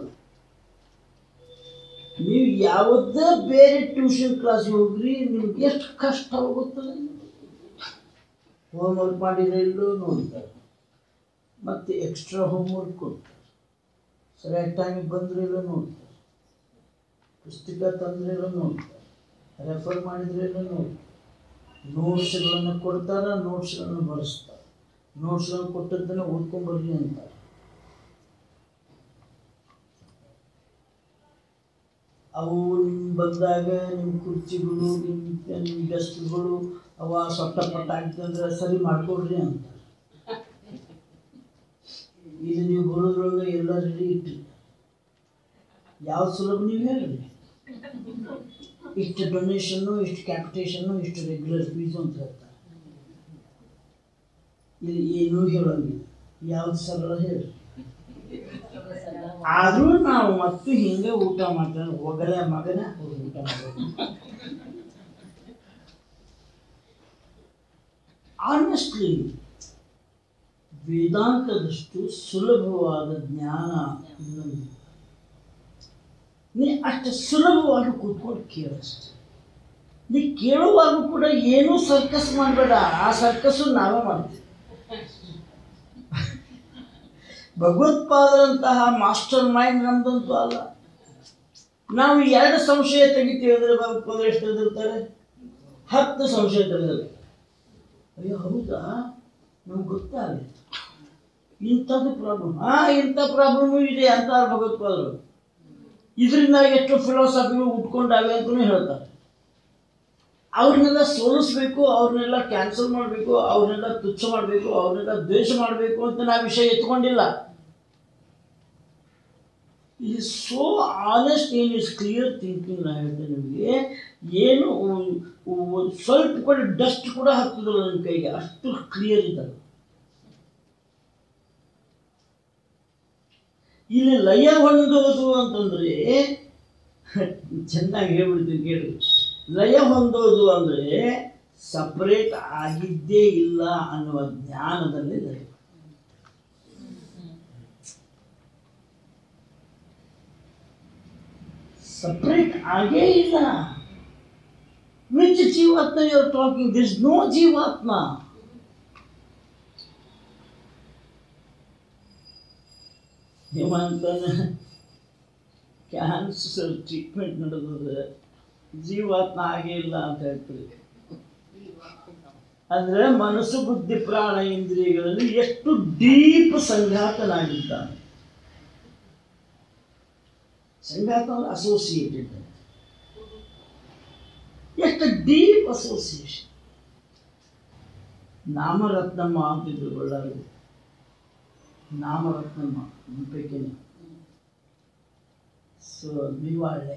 S2: ನೀವು ಯಾವುದೇ ಬೇರೆ ಟ್ಯೂಷನ್ ಕ್ಲಾಸಿಗೆ ಹೋಗ್ರಿ ನಿಮ್ಗೆ ಎಷ್ಟು ಕಷ್ಟ ಹೋಗುತ್ತದೆ ಹೋಮ್ವರ್ಕ್ ಮಾಡಿದ್ರೆ ಇಲ್ಲೋ ನೋಡ್ತಾರೆ ಮತ್ತು ಎಕ್ಸ್ಟ್ರಾ ಹೋಮ್ವರ್ಕ್ ಕೊಡ್ತಾರೆ ಸರಿಯಾದ ಟೈಮಿಗೆ ಬಂದ್ರೆ ಇಲ್ಲ ನೋಡ್ತಾರೆ ಪುಸ್ತಕ ತಂದ್ರೆ ಇಲ್ಲ ನೋಡ್ತಾರೆ ರೆಫರ್ ಮಾಡಿದ್ರೆ ಇಲ್ಲ ನೋಡ್ತಾರೆ ನೋಟ್ಸ್ಗಳನ್ನು ಕೊಡ್ತಾರೆ ನೋಟ್ಸ್ಗಳನ್ನು ಬರೆಸ್ತಾರೆ ನೋಟ್ಸ್ಗಳನ್ನು ಕೊಟ್ಟದ್ದನ್ನು ಓದ್ಕೊಂಬರ್ರಿ ಅಂತಾರೆ ಅವು ನಿಮ್ಮ ಬಂದಾಗ ನಿಮ್ಮ ಕುರ್ಚಿಗಳು ನಿಮ್ಮ ನಿಮ್ಮ ಡೆಸ್ಕ್ಗಳು ಅವ ಸೊಟ್ಟ ಪಟ್ಟ ಆಗ್ತಂದ್ರೆ ಸರಿ ಮಾಡ್ಕೊಡ್ರಿ ಅಂತಾರೆ ಇದು ನೀವು ಬರೋದ್ರೊಳಗೆ ಎಲ್ಲ ರೆಡಿ ಇಟ್ರಿ ಯಾವ ಸುಲಭ ನೀವು ಹೇಳ್ರಿ ಇಷ್ಟು ಡೊನೇಷನ್ನು ಇಷ್ಟು ಕ್ಯಾಪಿಟೇಷನ್ನು ಇಷ್ಟು ರೆಗ್ಯುಲರ್ ಫೀಸು ಅಂತ ಹೇಳ್ತಾರೆ ಇಲ್ಲಿ ಏನೂ ಹೇಳೋಂಗಿಲ್ಲ ಯಾವ್ದು ಸರಳ ಹೇಳ್ರಿ ಆದ್ರೂ ನಾವು ಮತ್ತು ಹಿಂಗೆ ಊಟ ಮಾಡ್ತಾರೆ ಹೋಗಲೇ ಮಗನ ಹೋಗಿ ಊಟ ಮಾಡೋದು ಆನೆಸ್ಟ್ಲಿ ವೇದಾಂತದಷ್ಟು ಸುಲಭವಾದ ಜ್ಞಾನ ಇನ್ನೊಂದು ನೀ ಅಷ್ಟು ಸುಲಭವಾಗಿ ಕೂತ್ಕೊಂಡು ಕೇಳಷ್ಟೆ ನೀ ಕೇಳುವಾಗ ಕೂಡ ಏನೂ ಸರ್ಕಸ್ ಮಾಡಬೇಡ ಆ ಸರ್ಕಸ್ಸು ನಾವೇ ಮಾಡ್ತೀವಿ ಭಗವತ್ಪಾದರಂತಹ ಮಾಸ್ಟರ್ ಮೈಂಡ್ ನಮ್ದಂತೂ ಅಲ್ಲ ನಾವು ಎರಡು ಸಂಶಯ ತೆಗಿತೀವಿ ಅಂದರೆ ಭಗವತ್ಪಾದರು ಎಷ್ಟು ತೆಗೆದಿರ್ತಾರೆ ಹತ್ತು ಸಂಶಯ ತೆಗೆದಿರ್ತಾರೆ ಅಯ್ಯೋ ಹೌದಾ ನಮ್ಗೆ ಗೊತ್ತಾಗಲಿ ಇಂಥದ್ದು ಪ್ರಾಬ್ಲಮ್ ಹಾ ಇಂಥ ಪ್ರಾಬ್ಲಮ್ಮು ಇದೆ ಅಂತ ಭಗವತ್ಪಾದರು ಇದರಿಂದ ಎಷ್ಟು ಫಿಲಾಸಫಿಗಳು ಉಟ್ಕೊಂಡಾವೆ ಅಂತಲೂ ಹೇಳ್ತಾರೆ ಅವ್ರನ್ನೆಲ್ಲ ಸೋಲಿಸ್ಬೇಕು ಅವ್ರನ್ನೆಲ್ಲ ಕ್ಯಾನ್ಸಲ್ ಮಾಡಬೇಕು ಅವ್ರನ್ನೆಲ್ಲ ತುಚ್ಛ ಮಾಡಬೇಕು ಅವ್ರನ್ನೆಲ್ಲ ದ್ವೇಷ ಮಾಡಬೇಕು ಅಂತ ನಾವು ವಿಷಯ ಎತ್ಕೊಂಡಿಲ್ಲ ಇದು ಸೋ ಆನೆಸ್ಟ್ ಏನು ಇಸ್ ಕ್ಲಿಯರ್ ಥಿಂಕಿಂಗ್ ನಾ ಹೇಳ್ತೇನೆ ನಿಮಗೆ ಏನು ಉ- ಉ- ಸ್ವಲ್ಪ ಕೂಡ ಡಸ್ಟ್ ಕೂಡ ಹತ್ತದಿಲ್ಲ ನನ್ನ ಕೈಗೆ ಅಷ್ಟು ಕ್ಲಿಯರ್ ಇದ್ದಾರೆ ಇಲ್ಲಿ ಲಯ ಹೊಂದೋದು ಅಂತಂದ್ರೆ ಚೆನ್ನಾಗಿ ಹೇಳ್ಬಿಡ್ತೀನಿ ಕೇಳಿ ಲಯ ಹೊಂದೋದು ಅಂದರೆ ಸಪ್ರೇಟ್ ಆಗಿದ್ದೇ ಇಲ್ಲ ಅನ್ನುವ ಜ್ಞಾನದಲ್ಲಿ ಲಯ ಸಪ್ರೇಟ್ ಆಗೇ ಇಲ್ಲ ವಿಚ್ ಜೀವಾತ್ಮ you are talking this no ಜೀವಾತ್ಮ ಹೇಮಂತನ ಕ್ಯಾನ್ಸರ್ ಟ್ರೀಟ್ಮೆಂಟ್ ನಡೆದ್ರೆ ಜೀವಾತ್ಮ ಆಗೇ ಇಲ್ಲ ಅಂತ ಹೇಳ್ತೀವಿ ಅಂದ್ರೆ ಮನಸ್ಸು ಬುದ್ಧಿ ಪ್ರಾಣ ಇಂದ್ರಿಯಗಳಲ್ಲಿ ಎಷ್ಟು ಡೀಪ್ ಸಂಘಾತನಾಗಿದ್ದಾನೆ ಸಂಘಾತ ಅಸೋಸಿಯೇಟೆಡ್ ಎಷ್ಟು ಡೀಪ್ ಅಸೋಸಿಯೇಷನ್ ನಾಮರತ್ನಮ್ಮ ಅಂತಿದ್ರು ಬಳ್ಳಾರಿ ನಾಮರತ್ನಮ್ಮ ಪೈಕಿನ ಸೊ ಬಿವಾಳೆ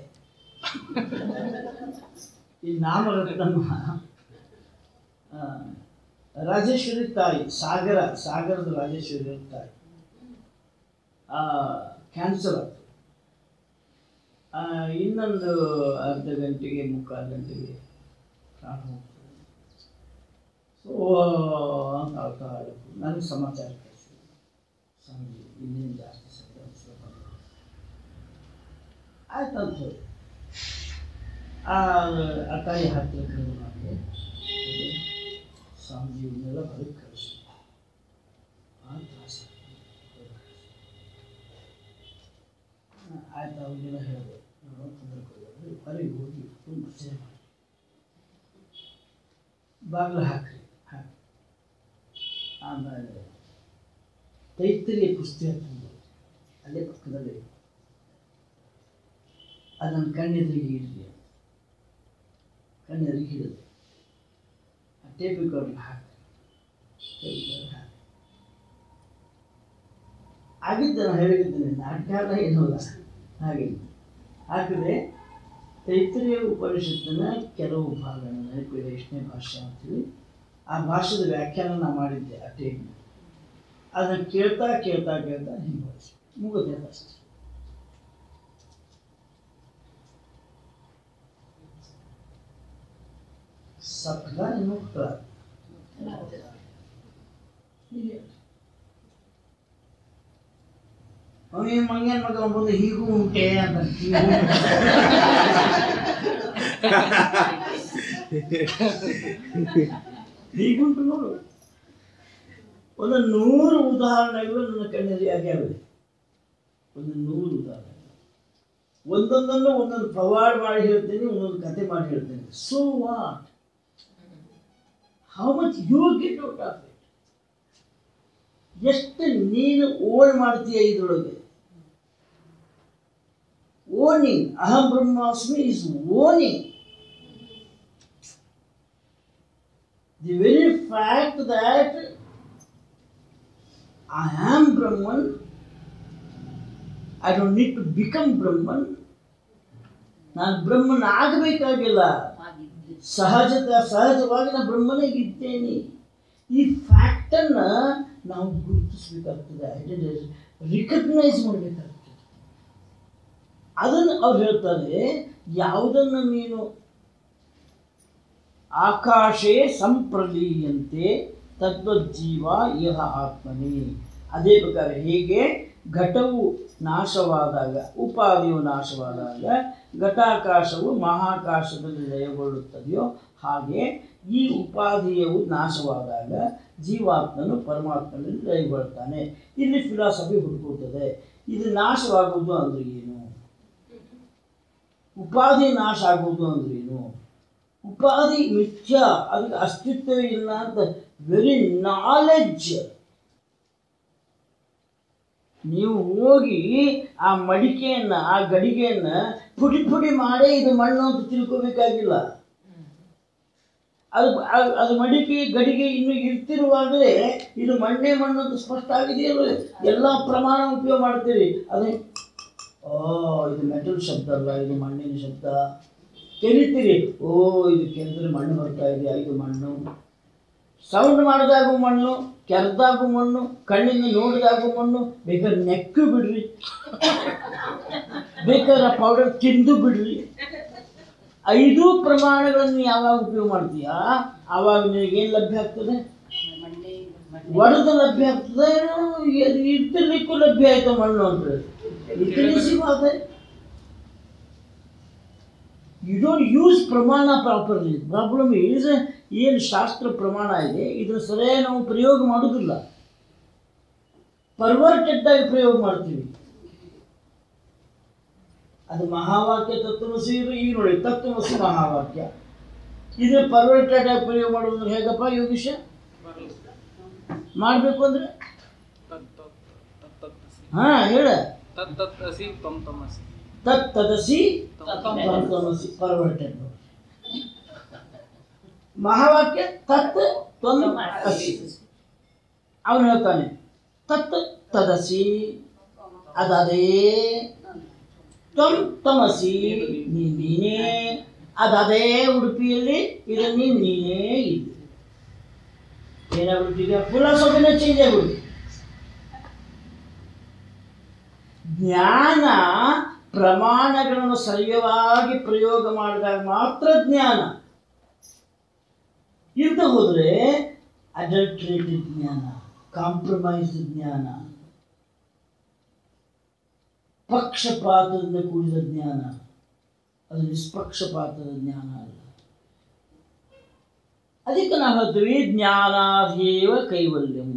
S2: ಈ ನಾಮರತ್ನಮ್ಮ ಆ, ರಾಜೇಶ್ವರಿ ತಾಯಿ ಸಾಗರ ಸಾಗರದ ರಾಜೇಶ್ವರಿ ತಾಯಿ ಕ್ಯಾನ್ಸರ್ ಆಯ್ತು ಆ, ಇನ್ನೊಂದು ಅರ್ಧ ಗಂಟೆಗೆ ಮುಕ್ಕಾಲು ಗಂಟೆಗೆ ಪ್ರಾಣ ಹೋಗ್ತದೆ ಸೊ ಅಂತ ಆಗ್ತಾ ಇರುತ್ತೆ ನನಗೆ ಸಮಾಚಾರ ಕಳಿಸಿ ಸ್ವಾಮೀಜಿ ಇನ್ನೇನು ಜಾಸ್ತಿ ಸತ್ಯ ಅನ್ಸ್ಲಪ್ಪ. ಆಯ್ತು ಅಂತ ಹೇಳಿ ಆ ಆ ತಾಯಿ ಹತ್ತಿರ ಕರೆದು ನನಗೆ ಸ್ವಾಮೀಜಿ ಇವನ್ನೆಲ್ಲ ಹೊರಗೆ ಕಳಿಸಿ ಆ ತ್ರಾಸ ಆಯ್ತು ಅವ್ರಿಗೆಲ್ಲ ಹೇಳಿದೆ ನಾವು ತೊಂದರೆ ಕೊಡೋದು ಹೊರಗೆ ಹೋಗಿ ತುಂಬ ಸೇವೆ ಮಾಡಿ ಬಾಗಿಲು ಹಾಕ್ರಿ ಹಾಕಿ ಆಮೇಲೆ ತೈತರಿಯ ಪುಸ್ತಕ ತಂದು ಅಲ್ಲೇ ಪಕ್ಕದಲ್ಲಿ ಅದನ್ನು ಕಣ್ಣೆದುರಿಗೆ ಇಡಲಿ ಕಣ್ಣೆದುರಿಗೆ ಹಿಡಿದು ಆ ಟೇಪ್ ರೆಕಾರ್ಡ್ಗೆ ಹಾಕಿ ಟೇಪ್ ರೆಕಾರ್ಡ್ ಹಾಕಿ ಆಗಿದ್ದ ನಾನು ಹೇಳಿದ್ದೇನೆ ನಾಟ್ಯಾಲ ಏನೂ ಅಲ್ಲ ಹಾಗೆ ಹಾಕಿದ್ರೆ ತೈತ್ರಿಯ ಉಪನಿಷತ್ತಿನ ಕೆಲವು ಭಾಗಗಳನ್ನು ನೆನಪಿದೆ ಎಷ್ಟನೇ ಭಾಷೆ ಅಂತೀವಿ ಆ ಭಾಷೆದ ವ್ಯಾಖ್ಯಾನ ನಾ ಮಾಡಿದ್ದೆ ಆ ಟೇಪ್ನ ಅದನ್ನು ಕೇಳ್ತಾ ಕೇಳ್ತಾ ಕೇಳ್ತಾ ಹಿಂಗೆ ಮುಗುತ್ತೆ ಅಷ್ಟೇ ಸಪ್ಲ ಇನ್ನು ಕ್ಲ ಅವನಿಗೆ ಮಂಗೇನ್ ಮಗ ಬಂದು ಹೀಗೂ ಉಂಟೆ ಅಂತ ಹೀಗೂ ಉಂಟೆ. ಹೀಗುಂಟು ನೋಡು ಒಂದು ನೂರು ಉದಾಹರಣೆಗಳು ನನ್ನ ಕಣ್ಣಲ್ಲಿ ಆಗ್ಯಾವೆ ಒಂದು ನೂರು ಉದಾಹರಣೆ ಒಂದೊಂದನ್ನು ಒಂದೊಂದು ಪ್ರವಾಡ್ ಮಾಡಿ ಹೇಳ್ತೇನೆ ಒಂದೊಂದು ಕತೆ ಮಾಡಿ ಹೇಳ್ತೇನೆ so what how much you get out of it ಎಷ್ಟು ನೀನು ಓನ್ ಮಾಡ್ತೀಯ ಇದರೊಳಗೆ ಓನಿಂಗ್ ಅಹಂ ಬ್ರಹ್ಮಾಸ್ಮಿ is owning the very fact that I am Brahman, I don't need to become Brahman. ನಾನು ಬ್ರಹ್ಮನ್ ಆಗಬೇಕಾಗಿಲ್ಲ ಸಹಜದ ಸಹಜವಾಗಿ ನಾನು ಬ್ರಹ್ಮನೇ ಇದ್ದೇನೆ ಈ ಫ್ಯಾಕ್ಟನ್ನು ನಾವು ಗುರುತಿಸ್ಬೇಕಾಗ್ತದೆ ರಿಕಗ್ನೈಸ್ ಮಾಡಬೇಕಾಗ್ತದೆ ಅದನ್ನು ಅವ್ರು ಹೇಳ್ತಾರೆ ಯಾವುದನ್ನು ನೀನು ಆಕಾಶೇ ಸಂಪ್ರಲೀಯಂತೆ ತದ್ವಜ್ಜೀವ ಇಹ ಆತ್ಮನಿ ಅದೇ ಪ್ರಕಾರ ಹೇಗೆ ಘಟವು ನಾಶವಾದಾಗ ಉಪಾದಿಯು ನಾಶವಾದಾಗ ಘಟಾಕಾಶವು ಮಹಾಕಾಶದಲ್ಲಿ ಲಯಗೊಳ್ಳುತ್ತದೆಯೋ ಹಾಗೆ ಈ ಉಪಾಧಿಯವು ನಾಶವಾದಾಗ ಜೀವಾತ್ಮನು ಪರಮಾತ್ಮನಲ್ಲಿ ಲಯಗೊಳ್ತಾನೆ ಇಲ್ಲಿ ಫಿಲಾಸಫಿ ಹುಡುಕುತ್ತದೆ ಇದು ನಾಶವಾಗುವುದು ಅಂದ್ರೆ ಏನು ಉಪಾಧಿ ನಾಶ ಆಗುವುದು ಅಂದ್ರೆ ಏನು ಉಪಾಧಿ ಮಿಥ್ಯ ಅದಕ್ಕೆ ಅಸ್ತಿತ್ವ ಇಲ್ಲ ಅಂತ ವೆರಿ ನಾಲೆಡ್ಜ್ ನೀವು ಹೋಗಿ ಆ ಮಡಿಕೆಯನ್ನ ಆ ಗಡಿಗೆಯನ್ನ ಪುಡಿ ಪುಡಿ ಮಾಡೇ ಇದು ಮಣ್ಣು ಅಂತ ತಿಳ್ಕೋಬೇಕಾಗಿಲ್ಲ ಅದು ಅದು- ಅದು ಮಡಿಕೆ ಗಡಿಗೆ ಇನ್ನು ಇರ್ತಿರುವಾಗಲೇ ಇದು ಮಣ್ಣೆ ಮಣ್ಣು ಅಂತ ಸ್ಪಷ್ಟ ಆಗಿದೆಯಲ್ಲ ಎಲ್ಲ ಪ್ರಮಾಣ ಉಪಯೋಗ ಮಾಡ್ತೀರಿ ಅದೇ ಓ ಇದು ಮೆಟಲ್ ಶಬ್ದ ಅಲ್ಲ ಇದು ಮಣ್ಣಿನ ಶಬ್ದ ಕೆರಿತೀರಿ ಓ ಇದು ಕೆರೆದ್ರೆ ಮಣ್ಣು ಬರ್ತಾ ಇದೆಯಾ ಇದು ಮಣ್ಣು ಸೌಂಡ್ ಮಾಡಿದಾಗೂ ಮಣ್ಣು ಕೆರೆದಾಗೂ ಮಣ್ಣು ಕಣ್ಣಿಂದ ನೋಡಿದಾಗೂ ಮಣ್ಣು ಬೇಕಾದ್ರೆ ನೆಕ್ಕು ಬಿಡ್ರಿ ಬೇಕಾದ್ರೆ ಪೌಡರ್ ತಿಂದು ಬಿಡ್ರಿ ಐದು ಪ್ರಮಾಣಗಳನ್ನು ಯಾವಾಗ ಉಪಯೋಗ ಮಾಡ್ತೀಯಾ ಆವಾಗ ನಿನಗೇನು ಲಭ್ಯ ಆಗ್ತದೆ ಒಡೆದು ಲಭ್ಯ ಆಗ್ತದೆ ಇರ್ತಿರ್ಲಿಕ್ಕೂ ಲಭ್ಯ ಆಯ್ತು ಮಣ್ಣು ಅಂತ ಇತಿಹಾಸಿ ಬಾತೆ ಯು ಡೋಂಟ್ ಯೂಸ್ ಪ್ರಮಾಣ ಪ್ರಾಪರ್ಲಿ ಪ್ರಾಬ್ಲಮ್ ಈಸ್ ಏನು ಶಾಸ್ತ್ರ ಪ್ರಮಾಣ ಇದೆ ಇದನ್ನು ಸರಿಯಾಗಿ ನಾವು ಪ್ರಯೋಗ ಮಾಡೋದಿಲ್ಲ ಪರ್ವರ್ಟೆಡ್ ಆಗಿ ಪ್ರಯೋಗ ಮಾಡ್ತೀವಿ ಅದು ಮಹಾವಾಕ್ಯ ತತ್ವಮಸಿ ಇದು ಈಗ ನೋಡಿ ತತ್ವಮಸಿ ಮಹಾವಾಕ್ಯ ಇದು ಪರ್ವರ್ಟೆಡ್ ಆಗಿ ಪ್ರಯೋಗ ಮಾಡೋದಂದ್ರೆ ಹೇಗಪ್ಪ ಯೋಗೀಶ ಮಾಡಬೇಕು ಅಂದ್ರೆ ಹಾ ಹೇಳ
S4: ತತ್ತಸಿ ತ್ವಂ ತಮಸಿ
S2: ತತ್ ತದಸಿ ತತ್ವಮಸಿ ಪರ್ವರ್ಟೆಡ್ ಮಹಾವಾಕ್ಯ ತತ್ ತ್ವಂ ಅಸಿ ಅವನು ಹೇಳ್ತಾನೆ ತತ್ ತದಸಿ ಅದದೇ ತ್ವಂ ತಮಸಿ ನೀ ನೀನೇ ಅದದೇ ಉಡುಪಿಯಲ್ಲಿ ಇದನ್ನೇ ನೀನೇ ಇದ್ದೆ ಏನಾಗ್ಬಿಟ್ಟಿದೆ ಫಿಲಾಸಫಿನ ಚೇಂಜ್ ಆಗ್ಬಿಟ್ಟು ಜ್ಞಾನ ಪ್ರಮಾಣಗಳನ್ನು ಸರಿಯವಾಗಿ ಪ್ರಯೋಗ ಮಾಡಿದಾಗ ಮಾತ್ರ ಜ್ಞಾನ ಇಲ್ಲದೆ ಹೋದರೆ ಅಡಲ್ಟ್ರೇಟೆಡ್ ಜ್ಞಾನ ಕಾಂಪ್ರಮೈಸ್ ಜ್ಞಾನ ಪಕ್ಷಪಾತದಿಂದ ಕೂಡಿದ ಜ್ಞಾನ ಅದು ನಿಷ್ಪಕ್ಷಪಾತದ ಜ್ಞಾನ ಅಲ್ಲ ಅದಕ್ಕೆ ನಾವು ಹೇಳ್ತೀವಿ ಜ್ಞಾನಾದೇವ ಕೈವಲ್ಯಂ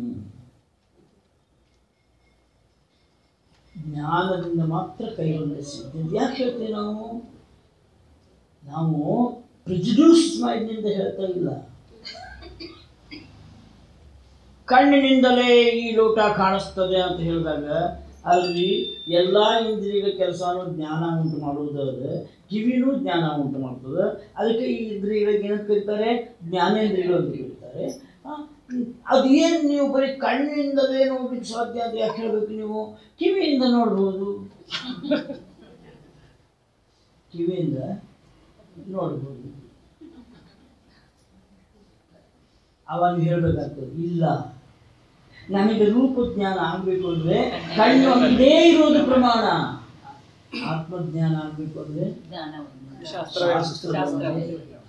S2: ಜ್ಞಾನದಿಂದ ಮಾತ್ರ ಕೈವಲ್ಯ ಸಿಗ್ತದೆ ಯಾಕೆ ಹೇಳ್ತೀವಿ ನಾವು ನಾವು ಪ್ರಿಜಡ್ಯೂಸ್ ಮೈಂಡ್ನಿಂದ ಹೇಳ್ತಾ ಇಲ್ಲ ಕಣ್ಣಿನಿಂದಲೇ ಈ ಲೋಟ ಕಾಣಿಸ್ತದೆ ಅಂತ ಹೇಳಿದಾಗ ಅಲ್ಲಿ ಎಲ್ಲ ಇಂದ್ರಿಯಗಳ ಕೆಲಸನೂ ಜ್ಞಾನ ಉಂಟು ಮಾಡುವುದಾದ್ರೆ ಕಿವಿನೂ ಜ್ಞಾನ ಉಂಟು ಮಾಡ್ತದೆ ಅದಕ್ಕೆ ಈ ಇಂದ್ರಿಯಗಳಿಗೆ ಏನಂತ ಕರೀತಾರೆ ಜ್ಞಾನೇಂದ್ರಿಯಗಳು ಅಂತ ಕರೀತಾರೆ ಆ, ಹ್ಮ್, ಅದೇನು ನೀವು ಬರೀ ಕಣ್ಣಿನಿಂದಲೇ ನೋಡ್ಲಿಕ್ಕೆ ಸಾಧ್ಯ ಅಂತ ಯಾಕೆ ಹೇಳ್ಬೇಕು ನೀವು ಕಿವಿಯಿಂದ ನೋಡ್ಬೋದು ಕಿವಿಯಿಂದ ನೋಡ್ಬೋದು ಅವಾಗ ಹೇಳ್ಬೇಕಾಗ್ತದೆ ಇಲ್ಲ ನಮಗೆ ರೂಪಜ್ಞಾನ ಆಗ್ಬೇಕು ಅಂದ್ರೆ ಕಣ್ಣು ಒಂದೇ ಇರೋದು ಪ್ರಮಾಣ ಆತ್ಮಜ್ಞಾನ ಆಗ್ಬೇಕು ಅಂದ್ರೆ ಶಾಸ್ತ್ರವನ್ನೇ.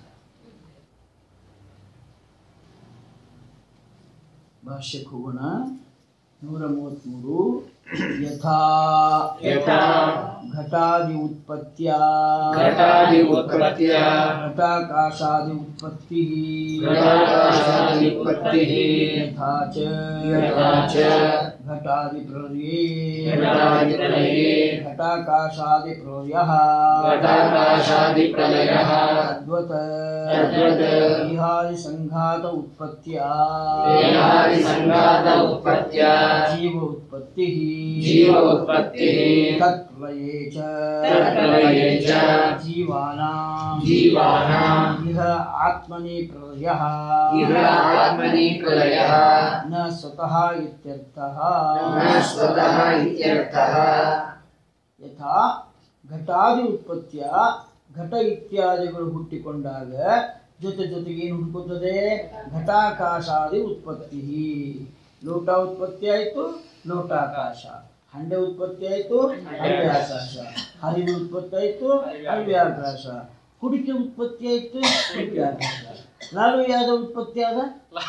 S2: ಭಾಷ್ಯಕ್ಕೆ ಹೋಗೋಣ ನೂರ ಮೂವತ್ಮೂರು ಯಥಾ
S3: ಯಥಾ
S2: ಘಟಾದಿ ಉತ್ಪತ್ತ್ಯ
S3: ಘಟಾದಿ ಉತ್ಪತ್ತ್ಯ
S2: ಘಟಾಕಾಶಾದಿ ಉತ್ಪತ್ತಿ
S3: ಘಟಾಕಾಶಾದಿ ಉತ್ಪತ್ತಿಃ
S2: ಯಥಾ ಚ
S3: ಯಥಾ ಚ
S2: ಘಟಾದಿ ಪ್ರಳಯೇ
S3: ಘಟಾದಿ ಪ್ರಳಯೇ
S2: ಘಟಾಕಾಶಾದಿ ಪ್ರಳಯಃ
S3: ಘಟಾಕಾಶಾದಿ ಪ್ರಳಯಃ
S2: ತದ್ವತ್
S3: ತದ್ವತ್
S2: ದೇಹಾದಿ ಸಂಘಾತ ಉತ್ಪತ್ತ್ಯ
S3: ದೇಹಾದಿ ಸಂಘಾತ ಉತ್ಪತ್ತ್ಯ
S2: ಜೀವ ಉತ್ಪತ್ತಿ
S3: ಜೀವ ಉತ್ಪತ್ತಿಃ
S2: ತತ್ಪ್ರಳಯೇ ಚ
S3: ತತ್ಪ್ರಳಯೇ ಚ
S2: ಜೀವಾನಾಂ
S3: ಜೀವಾನಾಂ
S2: ಇಹ ಆತ್ಮನಿ ಪ್ರಳಯಃ
S3: ಇಹ ಆತ್ಮನಿ ಪ್ರಳಯಃ
S2: ನ ಸ್ವತಃ ಇತ್ಯರ್ಥಃ
S3: ನ ಸ್ವತಃ ಇತ್ಯರ್ಥಃ
S2: ಯಥಾ ಘಟಾದಿ ಉತ್ಪತ್ತಿಯ ಘಟ ಇತ್ಯಾದಿಗಳು ಹುಟ್ಟಿಕೊಂಡಾಗ ಜೊತೆ ಜೊತೆಗೆ ಏನು ಹುಟ್ಟುತ್ತದೆ ಘಟಾಕಾಶಾದಿ ಉತ್ಪತ್ತಿ ಲೋಟ ಉತ್ಪತ್ತಿ ಆಯಿತು ಲೋಟಾಕಾಶ ಹಂಡೆ ಉತ್ಪತ್ತಿ ಆಯಿತು ಹಂಡೆ ಆಕಾಶ ಹರಿವು ಉತ್ಪತ್ತಿ ಆಯಿತು ಹರಿವೆ ಆಕಾಶ ಕುಡಿಕೆ ಉತ್ಪತ್ತಿ ಆಯಿತು ಕುಡಿಕೆ ಆಕಾಶ ಲಾಲು ಯಾವ್ದು ಉತ್ಪತ್ತಿ ಆದ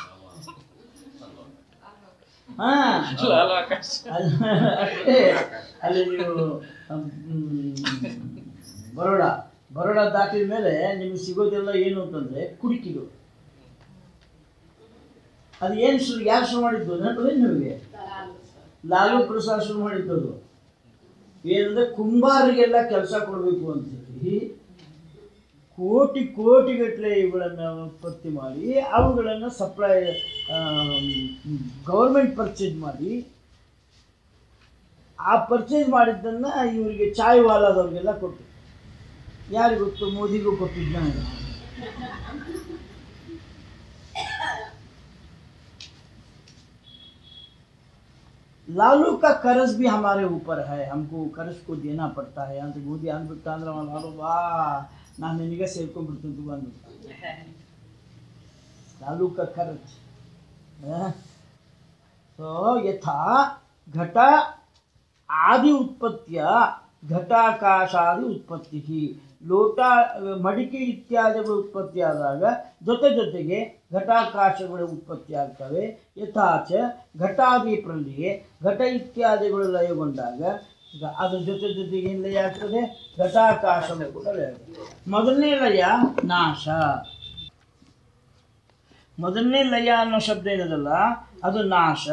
S2: ಹಾ ಅಲ್ಲಿ ಅಷ್ಟೇ ಅಲ್ಲಿ ನೀವು ಹ್ಮ್, ಬರೋಡ ಬರೋಡ ದಾಟಿದ ಮೇಲೆ ನಿಮ್ಗೆ ಸಿಗೋದೆಲ್ಲ ಏನು ಅಂತಂದ್ರೆ ಕುಡಿಕಿಗಳು ಅದು ಏನು ಶುರು ಯಾರು ಶುರು ಮಾಡಿದ್ದು ನೆನಪದೇ ನಿಮಗೆ ಲಾಲು ಪ್ರಸಾದ್ ಶುರು ಮಾಡಿದ್ದು ಅದು ಏನಂದ್ರೆ ಕುಂಬಾರಿಗೆಲ್ಲ ಕೆಲಸ ಕೊಡಬೇಕು ಅಂತೇಳಿ ಕೋಟಿ ಕೋಟಿಗಟ್ಟಲೆ ಇವುಗಳನ್ನು ಉತ್ಪತ್ತಿ ಮಾಡಿ ಅವುಗಳನ್ನು ಸಪ್ಲೈ ಗೌರ್ಮೆಂಟ್ ಪರ್ಚೇಸ್ ಮಾಡಿ ಆ ಪರ್ಚೇಸ್ ಮಾಡಿದ್ದನ್ನು ಇವರಿಗೆ ಚಾಯ್ ವಾಲಾದವ್ರಿಗೆಲ್ಲ ಕೊಟ್ಟು ಯಾರಿಗೆ ಗೊತ್ತು ಮೋದಿಗೂ ಕೊಟ್ಟಿದ್ದ लालू का कर्ज भी हमारे ऊपर है हमको कर्ज को देना पड़ता है ಅಂತ ಮೋದಿ ಅಂದ್ಬಿಟ್ಟ ಅಂದ್ರೆ ಅವ ಲಾಲು ಬಾ ನಾನು ನಿನಗೆ ಸೇರ್ಕೊಂಡ್ಬಿಡ್ತೀನಿ ಅಂದ್ಬಿಟ್ಟ ಲಾಲು का कर्ज ಸೊ ಯಥಾ ಘಟ ಆದಿ ಉತ್ಪತ್ತಿಯ ಘಟಾಕಾಶಾದಿ ಉತ್ಪತ್ತಿ ಲೋಟ ಮಡಿಕೆ ಇತ್ಯಾದಿಗಳು ಉತ್ಪತ್ತಿಯಾದಾಗ ಜೊತೆ ಜೊತೆಗೆ ಘಟಾಕಾಶಗಳು ಉತ್ಪತ್ತಿ ಆಗ್ತವೆ ಯಥಾಚ ಘಟಾದಿ ಪ್ರಲಯ ಘಟ ಇತ್ಯಾದಿಗಳು ಲಯಗೊಂಡಾಗ ಗ- ಅದ್ರ ಜೊತೆ ಜೊತೆಗೆ ಏನು ಲಯ ಆಗ್ತದೆ ಘಟಾಕಾಶಗಳು ಕೂಡ ಲಯ ಆಗ್ತದೆ ಮೊದಲನೇ ಲಯ ನಾಶ ಮೊದಲನೇ ಲಯ ಅನ್ನೋ ಶಬ್ದ ಏನದಲ್ಲ ಅದು ನಾಶ